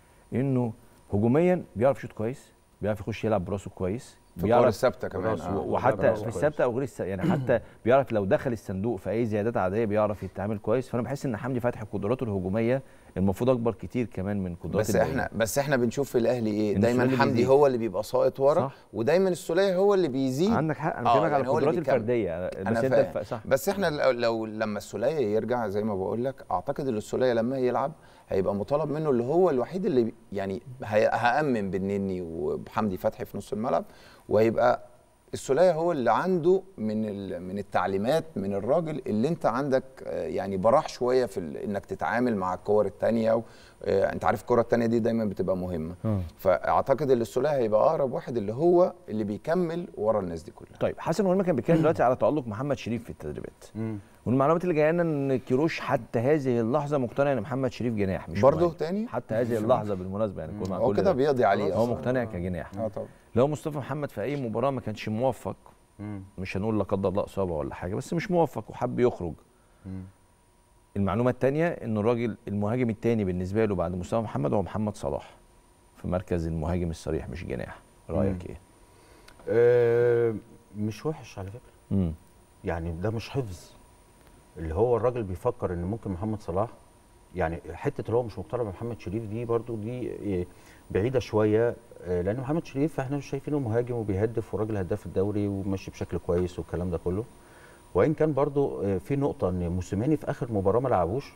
A: انه هجوميا بيعرف يشوط كويس بيعرف يخش يلعب براسه كويس
C: في الكور
A: بيعرف
C: الثابته كمان
B: براسه.
C: آه.
A: وحتى
B: برافو
A: في
B: كويس.
A: الثابته او غير الثابته يعني حتى بيعرف لو دخل الصندوق في اي زيادات عاديه بيعرف يتعامل كويس فانا بحس ان حمدي فتحي قدراته الهجوميه المفروض اكبر كتير كمان من قدرات
C: بس
A: الباقيين.
C: احنا بس احنا بنشوف في الاهلي ايه
A: إن
C: دايما
A: السولية
C: حمدي
A: بيزيد.
C: هو اللي بيبقى ساقط ورا
A: صح.
C: ودايما السوليه هو اللي بيزيد
A: عندك حق انا
C: آه،
A: بكلمك على
C: يعني هو اللي
A: القدرات
C: بيكمل.
A: الفرديه بس
C: انا
A: انت
C: فاهم
A: ف- صح
C: بس احنا لو, لو لما السوليه يرجع زي ما بقول لك اعتقد ان السوليه لما يلعب هيبقى مطالب منه اللي هو الوحيد اللي بي- يعني هي- هامن بالنني وبحمدي فتحي في نص الملعب وهيبقى السوليه هو اللي عنده من ال- من التعليمات من الراجل اللي انت عندك آه، يعني براح شويه في ال- انك تتعامل مع الكور الثانيه و- آه، انت عارف الكره الثانيه دي دايما بتبقى مهمه
A: آه.
C: فاعتقد ان السوليه هيبقى اقرب واحد اللي هو اللي بيكمل ورا الناس دي كلها
A: طيب حسن وهيما كان بيتكلم دلوقتي على تالق محمد شريف في التدريبات
B: مم.
A: والمعلومات اللي جايه لنا ان كيروش حتى هذه اللحظه مقتنع ان محمد شريف جناح مش
C: برضه
A: مهاجم.
C: تاني
A: حتى هذه اللحظه بالمناسبه يعني كل مع
C: هو
A: كل
C: كده
A: ده.
C: بيقضي عليه
A: هو
C: أصلاً.
A: مقتنع كجناح
C: اه طبعا
A: لو مصطفى محمد في اي مباراه ما كانش موفق
B: مم.
A: مش هنقول لا قدر الله اصابه ولا حاجه بس مش موفق وحب يخرج
B: مم.
A: المعلومه الثانيه ان الراجل المهاجم الثاني بالنسبه له بعد مصطفى محمد هو محمد صلاح في مركز المهاجم الصريح مش جناح رايك ايه
B: آه مش وحش على فكره
A: امم
B: يعني ده مش حفظ اللي هو الراجل بيفكر ان ممكن محمد صلاح يعني حته اللي هو مش مقتنع بمحمد شريف دي برضو دي إيه، بعيده شويه آه، لان محمد شريف احنا مش شايفينه مهاجم وبيهدف وراجل هداف الدوري وماشي بشكل كويس والكلام ده كله وان كان برضو آه، في نقطه ان موسيماني في اخر مباراه ما لعبوش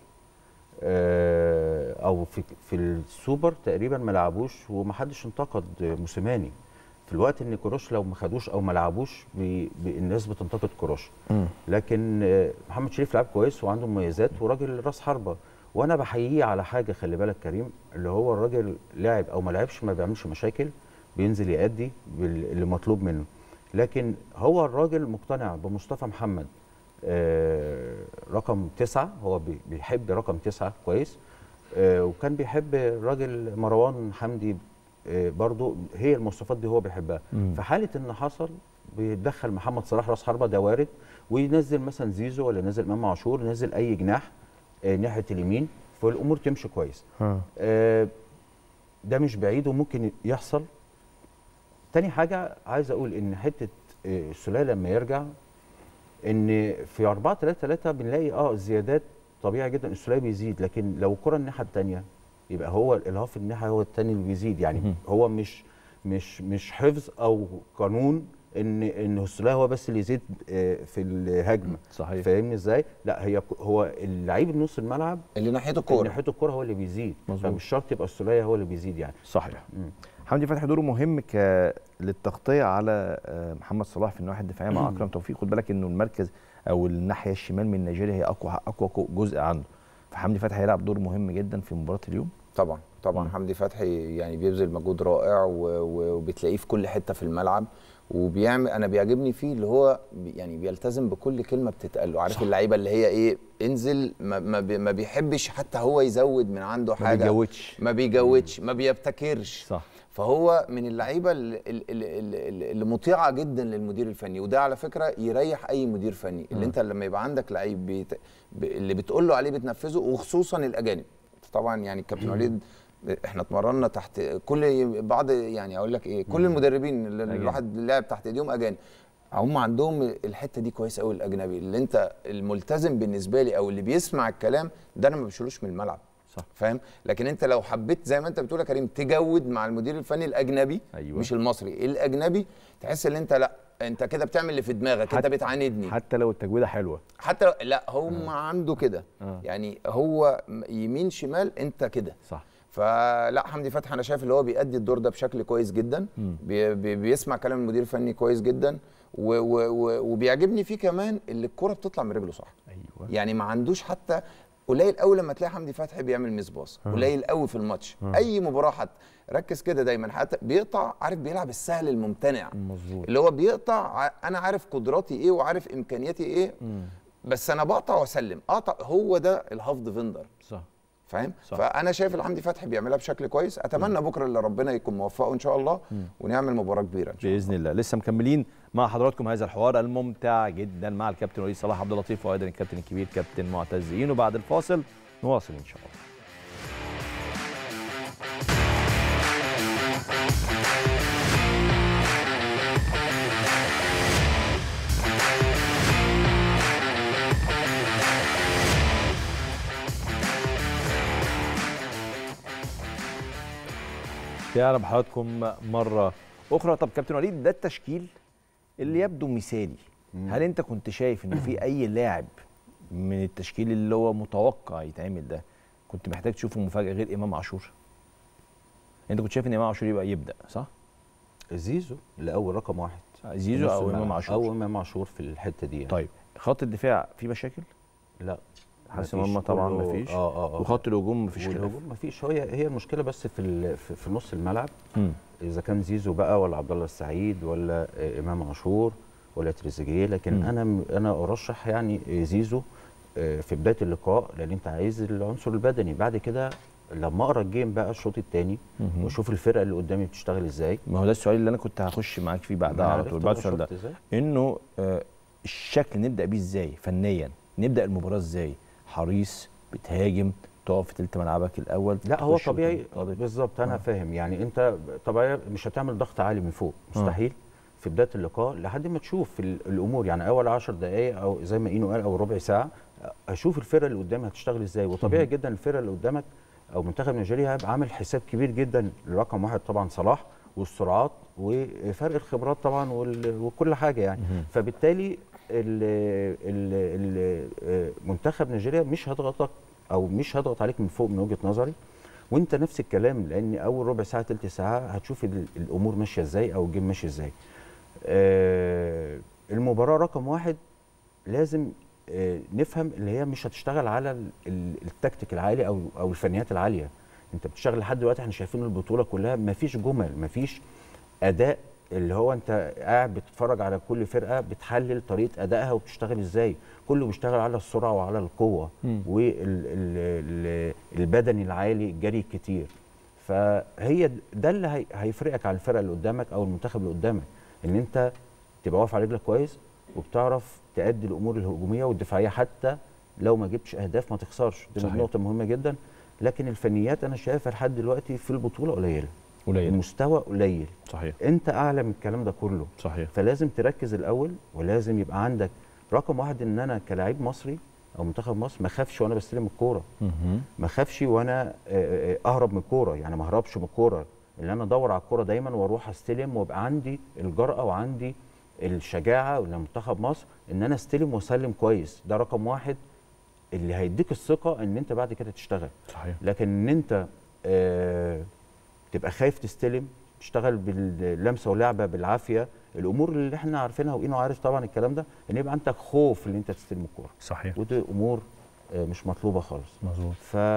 B: آه، او في في السوبر تقريبا ما لعبوش ومحدش انتقد موسيماني في الوقت ان كروش لو ما خدوش او ما لعبوش بي بي الناس بتنتقد كروش لكن آه، محمد شريف لعب كويس وعنده مميزات وراجل راس حربه وانا بحييه على حاجه خلي بالك كريم اللي هو الراجل لاعب او ما لعبش ما بيعملش مشاكل بينزل يأدي بال- اللي مطلوب منه لكن هو الراجل مقتنع بمصطفى محمد آه، رقم تسعة هو بي- بيحب رقم تسعة كويس آه، وكان بيحب الراجل مروان حمدي آه، برضو هي المواصفات دي هو بيحبها في حالة ان حصل بيدخل محمد صلاح راس حربة ده وارد وينزل مثلا زيزو ولا ينزل امام عاشور ينزل اي جناح آه، ناحية اليمين فالامور تمشي كويس آه، ده مش بعيد وممكن يحصل تاني حاجة عايز أقول إن حتة آه، السولية لما يرجع إن في 4 3 3 بنلاقي أه الزيادات طبيعي جدا السولية بيزيد لكن لو الكرة الناحية التانية يبقى هو الإلهاف الناحية هو التاني اللي بيزيد يعني هو مش مش مش حفظ أو قانون إن إن السولية هو بس اللي يزيد آه، في الهجمة
A: صحيح.
B: فاهمني إزاي؟ لا هي ك- هو اللعيب نص الملعب
C: اللي ناحيته
B: اللي
C: الكوره
B: ناحيته الكرة هو اللي بيزيد
A: مظبوط.
B: فمش شرط يبقى السولية هو اللي بيزيد يعني
A: صحيح حمدي فتحي دوره مهم ك للتغطيه على آه، محمد صلاح في الناحيه الدفاعيه مع اكرم توفيق خد بالك انه المركز او الناحيه الشمال من نيجيريا هي اقوى اقوى جزء عنده فحمدي فتحي هيلعب دور مهم جدا في مباراه اليوم
C: طبعا طبعا
A: مم.
C: حمدي فتحي يعني بيبذل مجهود رائع و- و- وبتلاقيه في كل حته في الملعب وبيعمل انا بيعجبني فيه اللي هو بي- يعني بيلتزم بكل كلمه بتتقال له عارف اللعيبه اللي هي ايه انزل ما, ما, بي ما بيحبش حتى هو يزود من عنده
A: ما
C: حاجه
A: بيجودش
C: ما بيجودش ما بيبتكرش
A: صح
C: فهو من اللعيبه اللي, اللي, اللي مطيعه جدا للمدير الفني وده على فكره يريح اي مدير فني اللي انت لما يبقى عندك لعيب بيت... ب... اللي بتقول له عليه بتنفذه وخصوصا الاجانب طبعا يعني الكابتن وليد احنا اتمرنا تحت كل بعض يعني اقول لك ايه كل المدربين اللي
A: أجانب.
C: الواحد لعب تحت ايديهم اجانب هم عندهم الحته دي كويسه قوي الاجنبي اللي انت الملتزم بالنسبه لي او اللي بيسمع الكلام ده انا ما بشيلوش من الملعب
A: صح.
C: فاهم لكن انت لو حبيت زي ما انت بتقول يا كريم تجود مع المدير الفني الاجنبي
A: أيوة.
C: مش المصري الاجنبي تحس ان انت لا انت كده بتعمل اللي في دماغك انت
A: حتى-
C: بتعاندني
A: حتى لو التجويده حلوه
C: حتى لو لا هم عنده كده
A: آه.
C: يعني هو يمين شمال انت كده
A: صح
C: فلا حمدي فتحي انا شايف اللي هو بيأدي الدور ده بشكل كويس جدا بي بي بيسمع كلام المدير الفني كويس جدا و و و وبيعجبني فيه كمان اللي الكرة بتطلع من رجله صح
A: ايوه
C: يعني ما عندوش حتى قليل قوي لما تلاقي حمدي فتحي بيعمل ميس باص قليل قوي في الماتش اي مباراه حتى ركز كده دايما حتى بيقطع عارف بيلعب السهل الممتنع
A: مظبوط
C: اللي هو بيقطع ع- انا عارف قدراتي ايه وعارف امكانياتي ايه بس انا بقطع واسلم اقطع هو ده الهاف ديفندر
A: صح
C: فاهم
A: صح.
C: فانا شايف ان حمدي فتحي بيعملها بشكل كويس اتمنى بكره اللي ربنا يكون موفقه ان شاء الله ونعمل مباراه كبيره ان شاء الله
A: باذن الله لسه مكملين مع حضراتكم هذا الحوار الممتع جدا مع الكابتن وليد صلاح عبد اللطيف وايضا الكابتن الكبير كابتن معتز اينو بعد الفاصل نواصل ان شاء الله يا رب حضراتكم مرة أخرى طب كابتن وليد ده التشكيل اللي يبدو مثالي هل أنت كنت شايف إن في أي لاعب من التشكيل اللي هو متوقع يتعمل ده كنت محتاج تشوفه مفاجأة غير إمام عاشور؟ أنت كنت شايف إن إمام عاشور يبقى يبدأ صح؟
B: زيزو الاول رقم واحد
A: زيزو
B: نص
A: أو
B: الملعب.
A: إمام عاشور
B: او امام عاشور في الحته دي يعني.
A: طيب خط الدفاع فيه مشاكل؟
B: لا
A: حارس
B: مفيش.
A: المرمى طبعا
B: كله-
A: مفيش
B: اه اه اه
A: وخط الهجوم مفيش خلاف
B: والهجوم مفيش هي هي المشكله بس في ال- في, في نص الملعب
A: مم.
B: اذا كان زيزو بقى ولا عبد الله السعيد ولا آه، امام عاشور ولا تريزيجيه لكن
A: مم.
B: انا م- انا ارشح يعني آه، زيزو آه، في بدايه اللقاء لان انت عايز العنصر البدني بعد كده لما اقرا الجيم بقى الشوط الثاني
A: مهم.
B: واشوف الفرقه اللي قدامي بتشتغل ازاي
A: ما هو ده السؤال اللي أنا كنت هخش معاك فيه بعدها
B: أنا
A: على
B: عرفت
A: طول
B: أهو
A: بعد السؤال ده
B: شفت إزاي.
A: انه آه، الشكل نبدا بيه ازاي فنيا نبدا المباراه ازاي حريص بتهاجم تقف في تلت ملعبك الاول
B: لا هو
A: تخش
B: طبيعي
A: وتنطلق.
B: بالظبط انا
A: آه.
B: فاهم يعني انت طبيعي مش هتعمل ضغط عالي من فوق مستحيل في بدايه اللقاء لحد ما تشوف ال- الامور يعني اول 10 دقائق او زي ما اينو قال او ربع ساعه اشوف الفرقه اللي قدامي هتشتغل ازاي وطبيعي جدا الفرقه اللي قدامك او منتخب نيجيريا هيبقى عامل حساب كبير جدا لرقم واحد طبعا صلاح والسرعات وفرق الخبرات طبعا وال- وكل حاجه يعني فبالتالي ال- ال- ال- آه، منتخب نيجيريا مش هضغطك او مش هضغط عليك من فوق من وجهه نظري وانت نفس الكلام لان اول ربع ساعه تلت ساعه هتشوف ال- الامور ماشيه ازاي او الجيم ماشي ازاي آه المباراه رقم واحد لازم آه نفهم اللي هي مش هتشتغل على ال- ال- التكتيك العالي او او الفنيات العاليه انت بتشتغل لحد دلوقتي احنا شايفين البطوله كلها مفيش جمل مفيش اداء اللي هو انت قاعد بتتفرج على كل فرقه بتحلل طريقه ادائها وبتشتغل ازاي كله بيشتغل على السرعه وعلى القوه والبدني العالي الجري الكتير فهي د- ده اللي هي- هيفرقك عن الفرقه اللي قدامك او المنتخب اللي قدامك ان انت تبقى واقف على رجلك كويس وبتعرف تأدي الامور الهجوميه والدفاعيه حتى لو ما جبتش اهداف ما تخسرش دي
A: صحيح.
B: نقطه مهمه جدا لكن الفنيات انا شايفها لحد دلوقتي في البطوله قليله
A: قليل
B: المستوى قليل
A: صحيح
B: انت اعلى من الكلام ده كله
A: صحيح
B: فلازم تركز الاول ولازم يبقى عندك رقم واحد ان انا كلاعب مصري او منتخب مصر ما اخافش وانا بستلم الكوره
A: مهم.
B: ما اخافش وانا آه، آه، اهرب من الكوره يعني ما اهربش من الكوره اللي انا ادور على الكوره دايما واروح استلم ويبقى عندي الجرأه وعندي الشجاعه لمنتخب مصر ان انا استلم واسلم كويس ده رقم واحد اللي هيديك الثقه ان انت بعد كده تشتغل
A: صحيح
B: لكن ان انت آه تبقى خايف تستلم تشتغل باللمسه ولعبه بالعافيه الامور اللي احنا عارفينها واينو عارف طبعا الكلام ده ان يبقى عندك خوف ان انت تستلم الكوره
A: صحيح
B: ودي امور آه مش مطلوبه خالص
A: مظبوط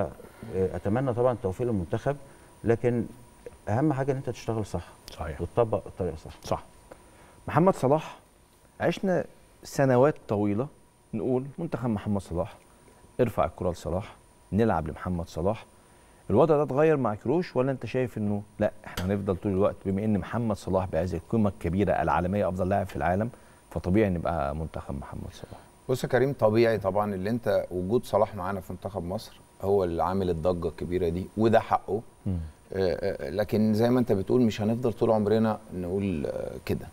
B: فاتمنى طبعا التوفيق للمنتخب لكن اهم حاجه ان انت تشتغل صح
A: صحيح
B: وتطبق الطريقه صح
A: صح محمد صلاح عشنا سنوات طويله نقول منتخب محمد صلاح ارفع الكره لصلاح نلعب لمحمد صلاح الوضع ده اتغير مع كروش ولا انت شايف انه لا احنا هنفضل طول الوقت بما ان محمد صلاح بهذه القيمه الكبيره العالميه افضل لاعب في العالم فطبيعي نبقى منتخب محمد صلاح
C: بص يا كريم طبيعي طبعا اللي انت وجود صلاح معانا في منتخب مصر هو اللي عامل الضجه الكبيره دي وده حقه آه، آه، لكن زي ما انت بتقول مش هنفضل طول عمرنا نقول آه، كده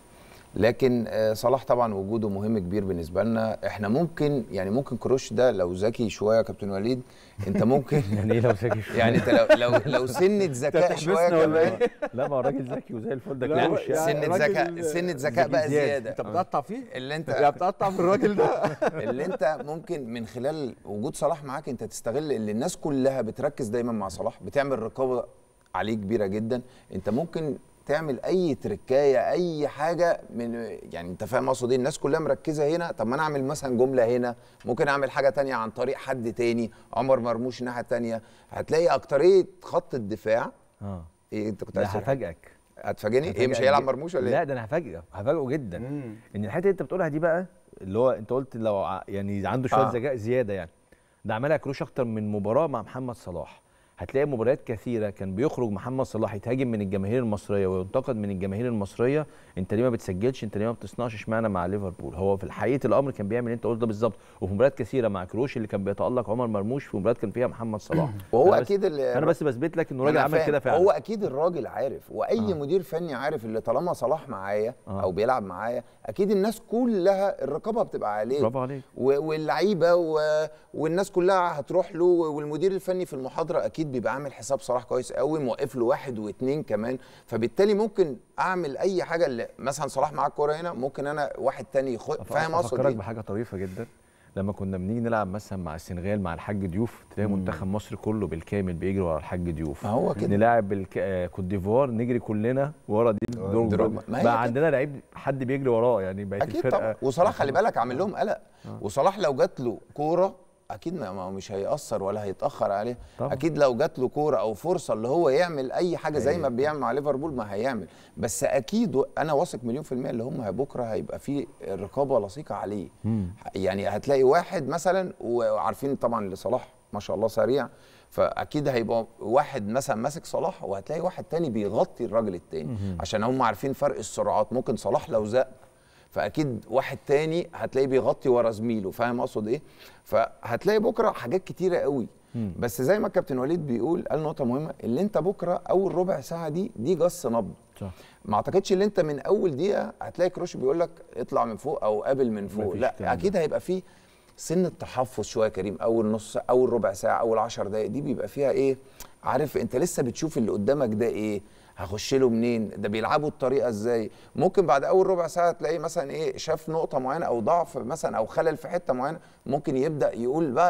C: لكن آه، صلاح طبعا وجوده مهم كبير بالنسبه لنا احنا ممكن يعني ممكن كروش ده لو ذكي شويه يا كابتن وليد انت ممكن
A: يعني ايه لو ذكي شوية؟
C: يعني انت لو لو لو سنه ذكاء شويه كمان
A: لا ما هو الراجل ذكي وزي الفل ده
C: لا
A: كروش يعني
C: سنه
E: راجل
C: ذكاء سنه ذكاء بقى زياده
E: انت بتقطع فيه
C: اللي انت
E: يا بتقطع في الراجل ده
C: اللي انت ممكن من خلال وجود صلاح معاك انت تستغل اللي الناس كلها بتركز دايما مع صلاح بتعمل رقابه عليه كبيره جدا انت ممكن تعمل اي تركايه اي حاجه من يعني انت فاهم اقصد ايه الناس كلها مركزه هنا طب ما انا اعمل مثلا جمله هنا ممكن اعمل حاجه تانية عن طريق حد تاني عمر مرموش الناحيه التانية هتلاقي اكتريه خط الدفاع
A: اه
C: ايه انت كنت
A: ده
C: عايز تقول حاجة؟
A: هفاجئك
C: هتفاجئني ايه مش
A: هفاجئك
C: هيلعب
A: جد-
C: مرموش ولا
A: لا
C: ايه
A: ده انا هفاجئه هفاجئه جدا ان الحته اللي انت بتقولها دي بقى اللي هو انت قلت لو ع- يعني عنده شويه
C: آه.
A: ذكاء زياده يعني ده عملها كروش اكتر من مباراه مع محمد صلاح هتلاقي مباريات كثيره كان بيخرج محمد صلاح يتهاجم من الجماهير المصريه وينتقد من الجماهير المصريه انت ليه ما بتسجلش انت ليه ما بتصنعش اشمعنى مع ليفربول هو في حقيقه الامر كان بيعمل اللي انت قلت ده بالظبط وفي مباريات كثيره مع كروش اللي كان بيتالق عمر مرموش في مباريات كان فيها محمد صلاح
C: وهو
A: أنا بس-
C: اكيد اللي
A: انا بس بثبت لك انه
C: ما
A: راجل
C: أنا
A: عمل
C: فاهم.
A: كده فعلا
C: هو اكيد الراجل عارف واي
A: آه.
C: آه. مدير فني عارف اللي طالما صلاح معايا
A: آه.
C: آه. او بيلعب معايا اكيد الناس كلها الرقابه بتبقى عليه
A: برافو عليك
C: و- واللعيبه و... والناس كلها هتروح له والمدير الفني في المحاضره اكيد بيبقى عامل حساب صلاح كويس قوي موقف له واحد واثنين كمان فبالتالي ممكن اعمل اي حاجه اللي مثلا صلاح معاه الكوره هنا ممكن انا واحد تاني يخد فاهم اقصد
A: افكرك
C: ايه؟
A: بحاجه طريفه جدا لما كنا بنيجي نلعب مثلا مع السنغال مع الحاج ديوف تلاقي منتخب مصر كله بالكامل بيجري ورا الحاج ديوف
C: ما هو كده.
A: نلاعب بالك... آه، كوت ديفوار نجري كلنا ورا دي دروجبا
C: دروجبا. ما هي
A: بقى
C: كده.
A: عندنا لعيب حد بيجري وراه يعني بقت
C: اكيد
A: الفرقه
C: طبعا وصلاح خلي بالك عامل لهم قلق وصلاح لو جات له كوره اكيد ما ما هو مش هيأثر ولا هيتأخر عليه
A: طبعا.
C: اكيد لو جات له كوره او فرصه اللي هو يعمل اي حاجه زي ما بيعمل مع ليفربول ما هيعمل بس اكيد و- انا واثق مليون في المية اللي هم بكره هيبقى في رقابه لصيقه عليه يعني هتلاقي واحد مثلا وعارفين طبعا لصلاح ما شاء الله سريع فاكيد هيبقى واحد مثلا ماسك صلاح وهتلاقي واحد تاني بيغطي الراجل التاني عشان هم عارفين فرق السرعات ممكن صلاح لو زق فاكيد واحد تاني هتلاقيه بيغطي ورا زميله فاهم اقصد ايه فهتلاقي بكره حاجات كتيره قوي بس زي ما الكابتن وليد بيقول قال نقطه مهمه اللي انت بكره اول ربع ساعه دي دي جص نبض
A: صح.
C: ما اعتقدش ان انت من اول دقيقه هتلاقي كروش بيقول لك اطلع من فوق او قابل من فوق
A: مفيش
C: لا
A: الكلام ده.
C: اكيد هيبقى فيه سن التحفظ شويه يا كريم اول نص اول ربع ساعه اول عشر دقائق دي بيبقى فيها ايه عارف انت لسه بتشوف اللي قدامك ده ايه هخش له منين ده بيلعبوا الطريقه ازاي ممكن بعد اول ربع ساعه تلاقيه مثلا ايه شاف نقطه معينه او ضعف مثلا او خلل في حته معينه ممكن يبدا يقول بقى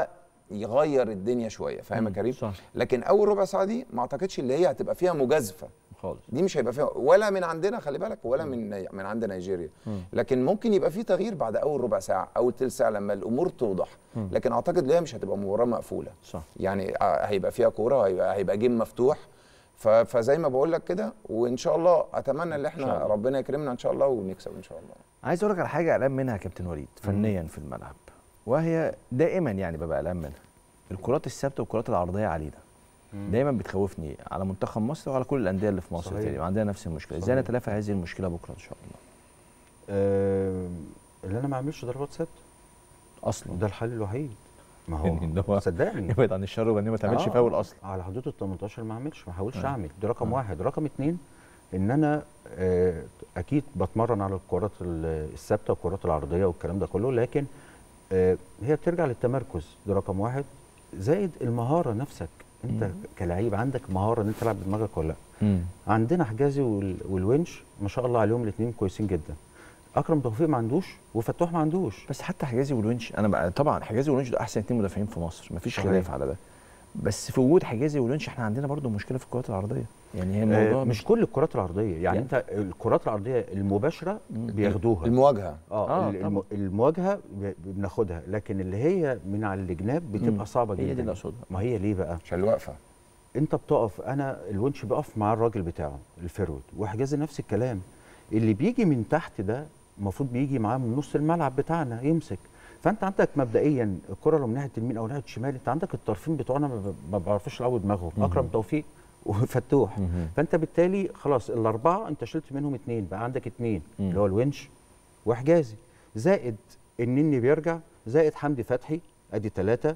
C: يغير الدنيا شويه فاهم يا
A: مم،
C: كريم
A: صح.
C: لكن اول ربع ساعه دي ما اعتقدش اللي هي هتبقى فيها مجازفه
A: خالص
C: دي مش هيبقى فيها ولا من عندنا خلي بالك ولا من من عند نيجيريا لكن ممكن يبقى في تغيير بعد اول ربع ساعه اول تلت ساعه لما الامور توضح لكن اعتقد ان هي مش هتبقى مباراه مقفوله
A: صح
C: يعني آه، هيبقى فيها كوره هيبقى هيبقى جيم مفتوح ف- فزي ما بقول لك كده وان شاء الله اتمنى ان احنا ربنا يكرمنا ان شاء الله ونكسب ان شاء الله
A: عايز اقول لك على حاجه قلقان منها يا كابتن وليد فنيا في الملعب وهي دائما يعني ببقى قلقان منها الكرات الثابته والكرات العرضيه علينا دايما بتخوفني على منتخب مصر وعلى كل الانديه اللي في مصر
B: صحيح.
A: تقريبا عندنا نفس المشكله ازاي
B: صحيح.
A: نتلافى هذه المشكله بكره ان شاء الله
B: آه اللي انا ما اعملش ضربات ثابته
A: اصلا
B: ده الحل الوحيد ما
A: يعني اللي هو
B: هو صدقني
A: ابعد عن الشر وان ما تعملش
B: آه،
A: فاول اصلا
B: على حدود ال 18 ما اعملش ما احاولش
A: آه.
B: اعمل ده رقم
A: آه.
B: واحد رقم اتنين ان انا آه اكيد بتمرن على الكرات ال- الثابته والكرات العرضيه والكلام ده كله لكن آه هي بترجع للتمركز ده رقم واحد زائد المهاره نفسك انت
A: مم.
B: كلعيب عندك مهاره ان انت تلعب بدماغك ولا لا
A: مم.
B: عندنا حجازي وال- والونش ما شاء الله عليهم الاثنين كويسين جدا اكرم توفيق ما عندوش وفتوح ما عندوش
A: بس حتى حجازي والونش انا بقى طبعا حجازي والونش ده احسن اثنين مدافعين في مصر مفيش
B: صحيح.
A: خلاف على ده بس في وجود حجازي والونش احنا عندنا برضو مشكله في الكرات العرضيه يعني هي الموضوع
B: آه مش كل الكرات العرضيه يعني,
A: يعني-
B: انت الكرات العرضيه المباشره بياخدوها
C: المواجهه
B: اه,
A: آه،
B: ال-
A: طبعاً.
B: الم- المواجهه ب- بناخدها لكن اللي هي من على الجناب
A: مم.
B: بتبقى صعبه جدا
A: هي دي اللي اقصدها
B: ما هي ليه بقى
C: عشان الوقفه
B: انت بتقف انا الونش بقف مع الراجل بتاعه الفيرود وحجازي نفس الكلام اللي بيجي من تحت ده المفروض بيجي معاه من نص الملعب بتاعنا يمسك فانت عندك مبدئيا الكره لو من ناحيه اليمين او ناحيه الشمال انت عندك الطرفين بتوعنا ما ب- ما بيعرفوش يلعبوا دماغهم اكرم توفيق وفتوح
A: مهم.
B: فانت بالتالي خلاص الاربعه انت شلت منهم اثنين بقى عندك اثنين
A: مم.
B: اللي هو الونش وحجازي زائد النني بيرجع زائد حمدي فتحي ادي ثلاثه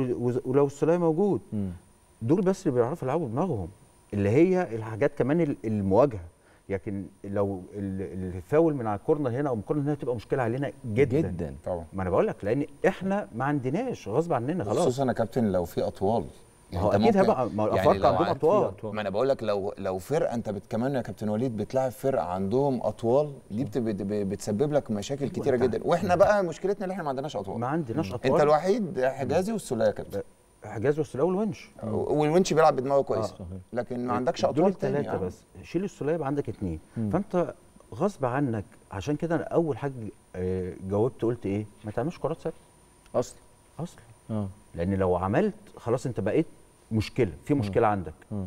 B: ولو السوليه موجود
A: مم.
B: دول بس اللي بيعرفوا يلعبوا دماغهم اللي هي الحاجات كمان ال- المواجهه لكن لو ال- الفاول من على الكورنر هنا او من الكورنر هنا تبقى مشكله علينا جدا, جدا.
A: جدا
C: طبعا
B: ما انا بقول لك لان احنا ما عندناش غصب عننا خلاص
C: خصوصا يا كابتن لو في اطوال
B: ما هو
C: أنت
B: اكيد
C: ممكن-
B: هبقى ما هو
C: يعني
B: الافارقه
C: لو
B: عندهم
C: عن-
B: اطوال
C: ما انا بقول لك لو لو فرقه انت بت كمان يا كابتن وليد بتلاعب فرقه عندهم اطوال دي بت بت بتسبب لك مشاكل كتيره جدا واحنا بقى مشكلتنا ان احنا ما عندناش اطوال
B: ما عندناش اطوال
C: انت الوحيد حجازي والسوليه يا كابتن
B: حجاز والسوليه والونش
C: والونش بيلعب بدماغه كويس
B: صحيح.
C: لكن ما عندكش
B: دول
C: اطوال تاني
B: الثلاثه
C: يعني.
B: بس شيل السوليه يبقى عندك اثنين فانت غصب عنك عشان كده انا اول حاجه آه، جاوبت قلت ايه ما تعملش كرات ثابته
A: اصلا
B: اصلا
A: اه
B: لان لو عملت خلاص انت بقيت مشكله في مشكله عندك
A: مم.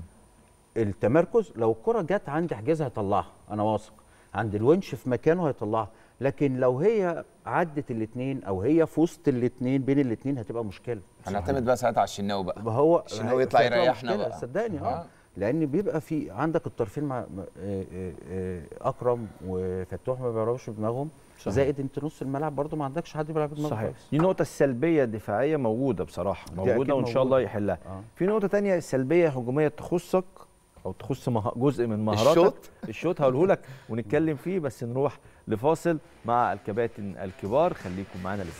B: التمركز لو الكره جت عند حجاز هيطلعها انا واثق عند الونش في مكانه هيطلعها لكن لو هي عدت الاثنين او هي في وسط الاثنين بين الاثنين هتبقى مشكله
C: هنعتمد بقى ساعتها على الشناوي بقى
B: ما هو
C: الشناوي يطلع
B: هتبقى
C: يريحنا
B: مشكلة،
C: بقى.
B: صدقني اه
C: آه.
B: لان بيبقى في عندك الطرفين مع مع- آه، آه، آه، اكرم وفتوح ما بيعرفوش بدماغهم
A: صحيح.
B: زائد انت نص الملعب برضو ما عندكش حد بيلعب بدماغه
A: صحيح
B: خالص.
A: دي النقطة السلبية الدفاعية موجودة بصراحة
B: دي
A: موجودة
B: أكيد
A: وإن شاء الله
B: موجودة.
A: يحلها
B: آه.
A: في نقطة تانية سلبية هجومية تخصك أو تخص مه... جزء من مهاراتك
C: الشوط.
A: الشوط هقوله لك ونتكلم فيه بس نروح لفاصل مع الكباتن الكبار خليكم معانا لسه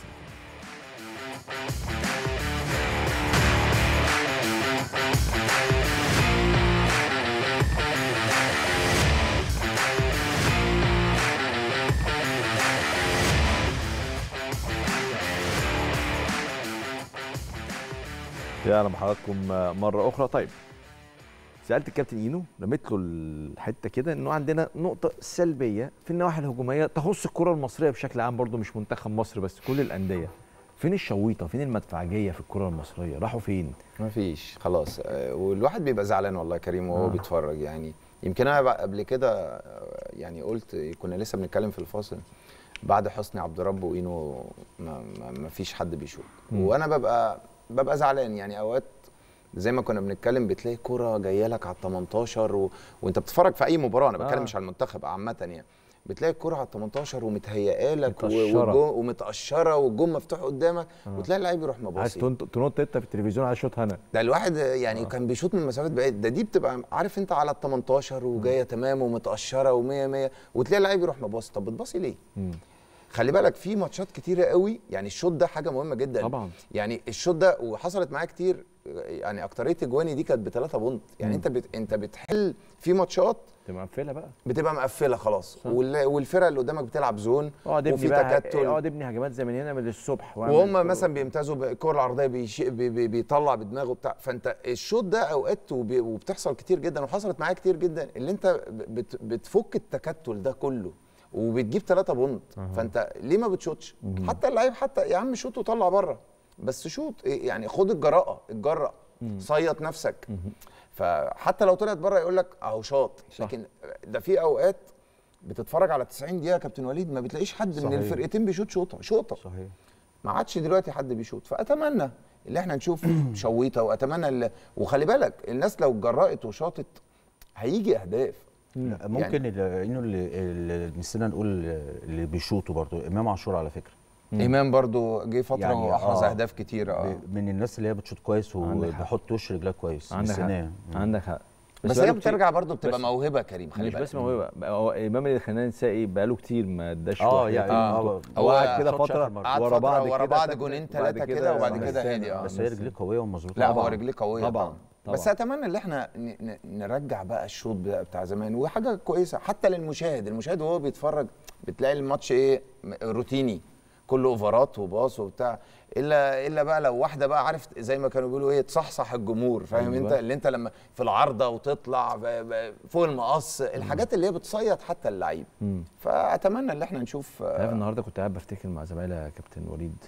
A: يا اهلا بحضراتكم مره اخرى طيب سالت الكابتن اينو رميت له الحته كده انه عندنا نقطه سلبيه في النواحي الهجوميه تخص الكره المصريه بشكل عام برضو مش منتخب مصر بس كل الانديه فين الشويطه فين المدفعجيه في الكره المصريه راحوا فين
C: ما فيش خلاص آه، والواحد بيبقى زعلان والله يا كريم وهو
A: آه.
C: آه. بيتفرج يعني يمكن انا بقى قبل كده آه، يعني قلت كنا لسه بنتكلم في الفاصل بعد حسني عبد رب واينو ما, ما, ما فيش حد بيشوط
A: مم.
C: وانا ببقى ببقى زعلان يعني اوقات زي ما كنا بنتكلم بتلاقي كرة جايه لك على ال 18 و... وانت بتتفرج في اي مباراه انا بتكلم
A: آه.
C: مش على المنتخب عامه يعني بتلاقي الكرة على ال 18 ومتهيئه لك و-
A: متقشرة.
C: والجو- ومتقشره والجون مفتوح قدامك وتلاقي اللعيب يروح
A: عايز
C: مباصي
A: تنط- تنط انت في التلفزيون على شوط هنا
C: ده الواحد يعني آه. كان بيشوط من مسافات بعيد ده دي بتبقى عارف انت على ال 18 وجايه تمام ومتقشره و100 100 وتلاقي اللعيب يروح مباصي طب بتباصي ليه؟
A: مم.
C: خلي بالك في ماتشات كتيره قوي يعني الشوط ده حاجه مهمه جدا
A: طبعا.
C: يعني الشوط ده وحصلت معايا كتير يعني اكتريه اجواني دي كانت بثلاثه بونت يعني انت بت انت بتحل في ماتشات
A: تبقى مقفله بقى
C: بتبقى مقفله خلاص وال- والفرقه اللي قدامك بتلعب زون
A: اقعد ابني
C: وفي
A: بقى
C: تكتل
A: اقعد ابني هجمات زي من هنا من الصبح واعمل
C: وهم
A: كورة.
C: مثلا بيمتازوا بالكره العرضيه بيشي بي بي بيطلع بدماغه بتاع فانت الشوط ده اوقات وبي وبتحصل كتير جدا وحصلت معايا كتير جدا اللي انت بت بتفك التكتل ده كله وبتجيب ثلاثة بونت فانت ليه ما بتشوطش حتى اللعيب حتى يا عم شوط وطلع بره بس شوط إيه يعني خد الجراءه اتجرأ صيط نفسك فحتى لو طلعت بره يقول لك اهو شاط لكن ده في اوقات بتتفرج على 90 دقيقه يا كابتن وليد ما بتلاقيش حد من
B: صحيح.
C: الفرقتين بيشوط شوطه شوطه
B: صحيح
C: ما عادش دلوقتي حد بيشوط فاتمنى اللي احنا نشوف شويته واتمنى اللي وخلي بالك الناس لو اتجرأت وشاطت هيجي اهداف
B: لا، ممكن ال- انه اللي, اللي نسينا نقول اللي بيشوطوا برضو امام عاشور على فكره
C: امام برضو جه فتره
B: يعني
C: واحرز
B: آه.
C: اهداف كتير اه
B: ب- من الناس اللي هي بتشوط كويس
A: عندك حق.
B: وبيحط وش رجلها كويس
A: عندك حق
B: نسيناه.
A: عندك حق
C: بس,
A: بقاله
C: هي
A: كتير-
C: بترجع برضو بتبقى
A: بس-
C: موهبه كريم خلي
A: مش
C: بالك
A: بس موهبه بقى هو امام اللي خلينا نسائي بقاله كتير ما اداش
B: اه
A: واحد.
B: يعني
C: آه.
B: هو
A: هو قعد
C: هو
A: كده
B: شاطش
A: فتره
B: آخر مرة.
C: قعد
A: ورا
C: فترة
A: بعض
C: ورا
A: كده
C: بعض
A: تك-
C: جونين
A: بعد
C: تلاتة كده وبعد
A: بس
C: كده
A: تاني.
C: هدي، آه.
B: بس هي رجليه قويه ومظبوطه
C: لا هو
A: طبعاً.
C: رجليه قويه
A: طبعاً.
C: طبعا,
A: طبعاً.
C: بس اتمنى ان احنا ن- ن- نرجع بقى الشوط بتاع بتاع زمان وحاجه كويسه حتى للمشاهد المشاهد وهو بيتفرج بتلاقي الماتش ايه م- روتيني كله اوفرات وباص وبتاع الا الا بقى لو واحده بقى عارف زي ما كانوا بيقولوا ايه تصحصح الجمهور فاهم
A: أيوة.
C: انت اللي انت لما في العارضه وتطلع ب- ب- فوق المقص الحاجات اللي هي بتصيد حتى اللعيب فاتمنى ان احنا نشوف آه،
A: عارف النهارده كنت قاعد بفتكر مع زمايلي يا كابتن وليد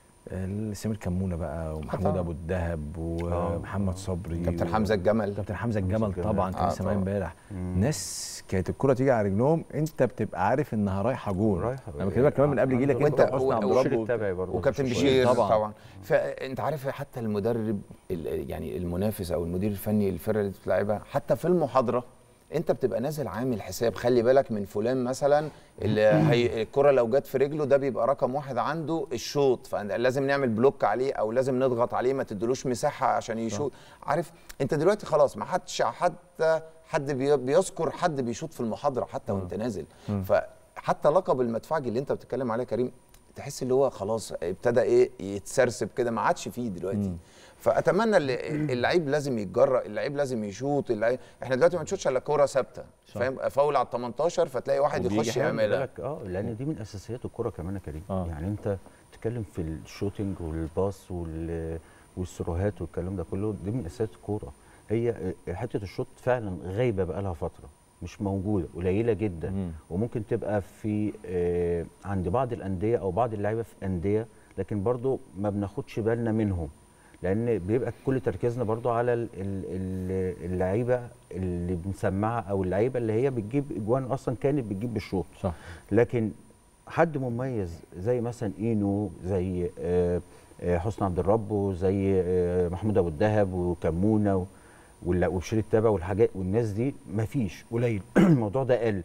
A: آه، سمير كمونه بقى ومحمود
C: طبعاً.
A: ابو الدهب ومحمد صبري
C: كابتن
A: و-
C: حمزه الجمل
A: كابتن حمزه الجمل
B: الجمل.
A: طبعا كان
C: آه،
A: لسه معايا
C: طبعاً.
A: امبارح ناس كانت الكره تيجي على رجلهم انت بتبقى عارف انها رايحه جون
B: رايحة.
A: انا بكلمك كمان من قبل جيلك
C: وانت-
A: انت وحسني عبد
C: و-
A: الرب
B: وشير
A: و-
B: التابعي برضه
C: وكابتن
B: مش
C: بشير
A: طبعاً.
C: طبعا, طبعا. فانت عارف حتى المدرب ال- يعني المنافس او المدير الفني للفرقه اللي بتلعبها حتى في المحاضره انت بتبقى نازل عامل حساب خلي بالك من فلان مثلا اللي هي الكره لو جت في رجله ده بيبقى رقم واحد عنده الشوط فلازم نعمل بلوك عليه او لازم نضغط عليه ما تدلوش مساحه عشان يشوط عارف انت دلوقتي خلاص ما حدش حتى حد بي- بيذكر حد بيشوط في المحاضره حتى وانت نازل فحتى لقب المدفعجي اللي انت بتتكلم عليه يا كريم تحس اللي هو خلاص ابتدى ايه يتسرسب كده ما عادش فيه دلوقتي فاتمنى اللي- اللعيب لازم يتجرأ اللعيب لازم يشوط اللعيب احنا دلوقتي ما نشوطش الا كوره ثابته فاهم فاول على ال 18 فتلاقي واحد
B: وبيجي
C: يخش
B: خلي
C: يعملها
B: بالك اه لان دي من اساسيات الكوره كمان يا كريم
A: آه.
B: يعني انت تتكلم في الشوتينج والباص وال والسروهات والكلام ده كله دي من اساسيات الكوره هي حته الشوط فعلا غايبه بقالها فتره مش موجوده قليله جدا
A: مم.
B: وممكن تبقى في آه عند بعض الانديه او بعض اللعيبه في انديه لكن برضو ما بناخدش بالنا منهم لان بيبقى كل تركيزنا برضو على ال- ال- ال- اللعيبه اللي بنسمعها او اللعيبه اللي هي بتجيب اجوان اصلا كانت بتجيب بالشوط
A: صح
B: لكن حد مميز زي مثلا اينو زي آه، آه، حسني عبد الرب وزي آه، محمود ابو الدهب وكمونه و- ولا- وبشير التابع والحاجات والناس دي مفيش قليل الموضوع ده قل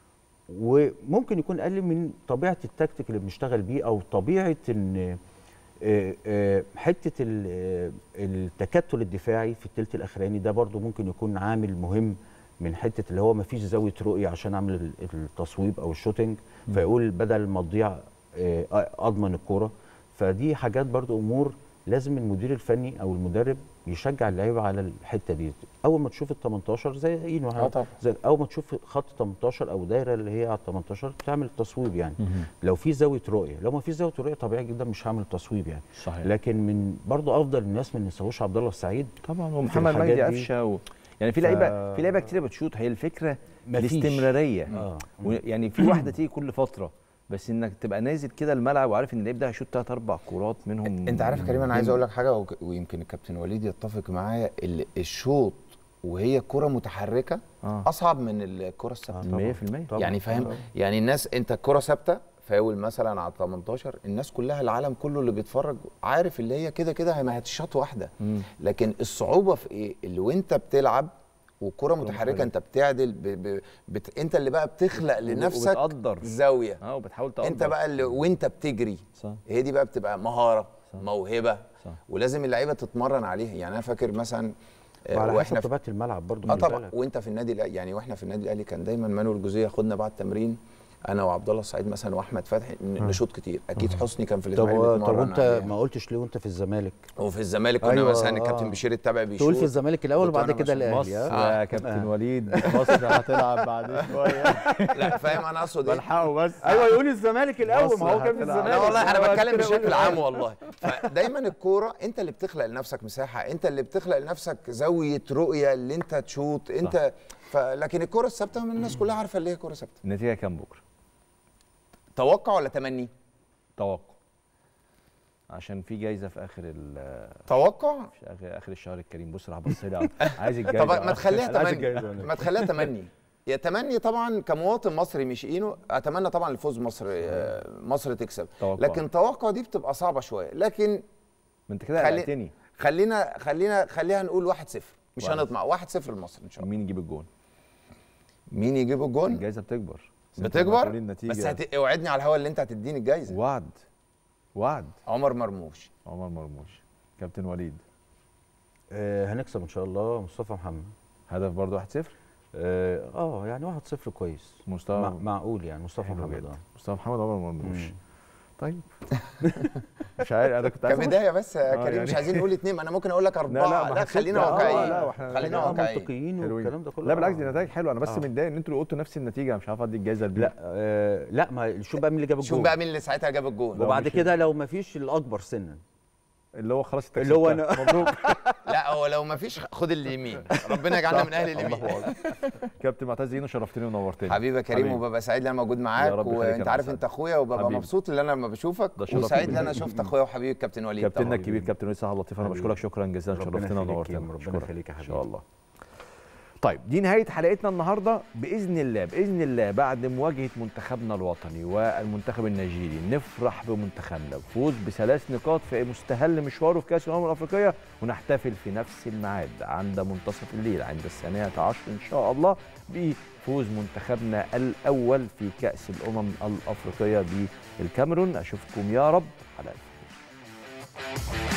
B: وممكن يكون قل من طبيعه التكتيك اللي بنشتغل بيه او طبيعه ان آه، آه، حته ال- آه، التكتل الدفاعي في الثلث الاخراني ده برضو ممكن يكون عامل مهم من حته اللي هو ما فيش زاويه رؤيه عشان اعمل ال- التصويب او الشوتنج فيقول بدل ما تضيع آه، اضمن الكوره فدي حاجات برضو امور لازم المدير الفني او المدرب يشجع اللعيبه على الحته دي اول ما تشوف ال 18 زي اينو
C: آه طبعا.
B: زي اول ما تشوف خط 18 او دايره اللي هي على 18 تعمل التصويب يعني لو في زاويه رؤيه لو ما في زاويه رؤيه طبيعي جدا مش هعمل تصويب يعني
A: صحيح.
B: لكن من برضو افضل الناس ما ننساهوش عبد الله السعيد
A: طبعا
B: في
A: ومحمد
B: الحاجات
A: مجدي
B: دي.
A: قفشه و... يعني في لعيبه في لعيبه كتير بتشوط هي الفكره
B: مفيش.
A: الاستمراريه
B: آه.
A: و- يعني في واحده تيجي كل فتره بس انك تبقى نازل كده الملعب وعارف ان اللعيب ده هيشوط ثلاث اربع كورات منهم
C: انت عارف يا كريم انا عايز اقول لك حاجه وك- ويمكن الكابتن وليد يتفق معايا ال- الشوط وهي كره متحركه
A: آه.
C: اصعب من الكره الثابته
A: 100%
B: طبعاً.
C: يعني فاهم يعني الناس انت الكره ثابته فاول مثلا على 18 الناس كلها العالم كله اللي بيتفرج عارف اللي هي كده كده هي ما هتشاط واحده لكن الصعوبه في ايه اللي وانت بتلعب وكرة متحركة انت بتعدل ب... ب... بت... انت اللي بقى بتخلق لنفسك
A: وبتقدر.
C: زاوية
A: اه وبتحاول تقدر
C: انت بقى اللي وانت بتجري
A: صح.
C: هي دي بقى بتبقى مهارة موهبة
A: صح.
C: ولازم اللعيبة تتمرن عليها يعني انا فاكر مثلا آه،
B: وعلى حسب
C: واحنا في
B: طبيعه الملعب برضو
C: اه
B: من
C: طبعا
B: بالك.
C: وانت في النادي الأهلي- يعني واحنا في النادي الاهلي كان دايما مانويل جوزيه ياخدنا بعد التمرين انا وعبد الله السعيد مثلا واحمد فتحي ن- نشوط كتير اكيد حسني كان في
B: طب
C: الاسماعيلي
B: طب
C: بيتمرن
B: وانت
C: عليها.
B: ما قلتش ليه وانت في الزمالك
C: وفي الزمالك كنا
B: أيوة،
C: مثلا
B: آه.
C: الكابتن بشير التابع بيشوط
B: تقول في الزمالك الاول
C: كنت
B: وبعد
C: وأنا
B: كده
C: ماشي.
B: الاهلي
A: مصر
B: ها؟
A: يا كابتن
B: آه.
A: وليد مصر هتلعب بعد شويه
C: لا فاهم انا اقصد ايه
A: بلحقه بس
B: ايوه يقول الزمالك الاول ما هو كان في
A: هتلعب.
B: الزمالك
C: لا والله انا
B: هو
C: بتكلم
B: كده
C: بشكل
B: يقول
C: عام
B: الأهلي.
C: والله فدايما الكوره انت اللي بتخلق لنفسك مساحه انت اللي بتخلق لنفسك زاويه رؤيه اللي انت تشوط انت ف... لكن الكوره الثابته من الناس كلها عارفه اللي هي كوره ثابته
A: النتيجه كام بكره؟
C: توقع ولا تمني
A: توقع عشان في جايزه في اخر ال-
C: توقع
A: في اخر اخر الشهر الكريم بص راح بص لي عايز الجايزه
C: طب ما تخليها
A: أنا عايز
C: تمني
A: الجايزة ولا إيه؟
C: ما تخليها تمني يا تمني طبعا كمواطن مصري مش اينو اتمنى طبعا الفوز مصر آه، مصر تكسب
A: توقع.
C: لكن توقع دي بتبقى صعبه شويه لكن
A: ما انت كده
C: خلي-
A: قلقتني
C: خلينا خلينا خلينا نقول 1-0 مش
A: واحد.
C: هنطمع 1-0 لمصر ان شاء الله
A: مين يجيب الجون؟
C: مين يجيب الجون
A: الجايزه بتكبر بس أنت لما
C: بتكبر
A: تقولي النتيجه
C: بس هت... اوعدني على الهوا اللي انت هتديني الجايزه
A: وعد وعد
C: عمر مرموش
A: عمر مرموش كابتن وليد
B: آه، هنكسب ان شاء الله مصطفى محمد
A: هدف برضه 1-0
B: اه آه، يعني 1-0 كويس
A: مصطفى
B: مع- معقول يعني مصطفى
A: حلو
B: محمد
A: جدا
B: اه
A: مصطفى محمد عمر مرموش
B: مم.
A: طيب مش عارف انا كنت عايز أقول-
C: كبدايه بس يا
A: آه،
C: كريم
A: يعني-
C: مش عايزين نقول اتنين ما انا ممكن اقول لك اربعه لا,
A: ما
C: لا
A: حسيت-
C: خلينا
A: آه،
C: واقعيين
A: لا، وإحنا-
C: خلينا
B: آه،
C: واقعيين
B: منطقيين
A: حلوين.
B: والكلام ده كله
A: لا بالعكس
B: آه.
A: دي نتائج حلوه انا بس
B: آه.
A: متضايق ان انتوا اللي قلتوا نفس النتيجه مش عارف ادي الجايزه لمين
B: لا آه لا ما شوف بقى مين اللي جاب
C: شوف
B: الجول
C: بقى مين اللي ساعتها جاب الجول
A: لو
B: وبعد
A: مش-
B: كده لو ما فيش الاكبر سنا
A: اللي هو خلاص انت
B: اللي هو
A: كسبتها.
B: أنا.
A: مبروك
C: لا هو لو ما فيش خد اليمين ربنا يجعلنا من اهل اليمين
A: كابتن معتز زينو شرفتني ونورتني
C: حبيبي يا كريم وببقى سعيد ان انا موجود
A: يا
C: معاك
A: رب يخليك يا
C: وانت عارف
A: محمد.
C: انت اخويا وببقى
A: حبيبي.
C: مبسوط ان انا لما بشوفك
A: ده شرف
C: وسعيد
A: ليا.
C: ان انا شفت اخويا وحبيبي الكابتن وليد
A: كابتننا
C: طبعا
A: الكبير كابتن وليد صلاح لطيف انا
B: حبيبي.
A: بشكرك شكرا جزيلا
B: ربنا
A: شرفتنا
B: يخليك يا
A: ونورتنا
B: كريم، ربنا
A: أشكرك.
B: يخليك يا
A: ان
B: حبيبي.
A: شاء الله طيب دي نهايه حلقتنا النهارده باذن الله باذن الله بعد مواجهه منتخبنا الوطني والمنتخب النيجيري نفرح بمنتخبنا بفوز بثلاث نقاط في مستهل مشواره في كاس الامم الافريقيه ونحتفل في نفس الميعاد عند منتصف الليل عند الثانيه عشر ان شاء الله بفوز منتخبنا الاول في كاس الامم الافريقيه بالكاميرون اشوفكم يا رب على الف خير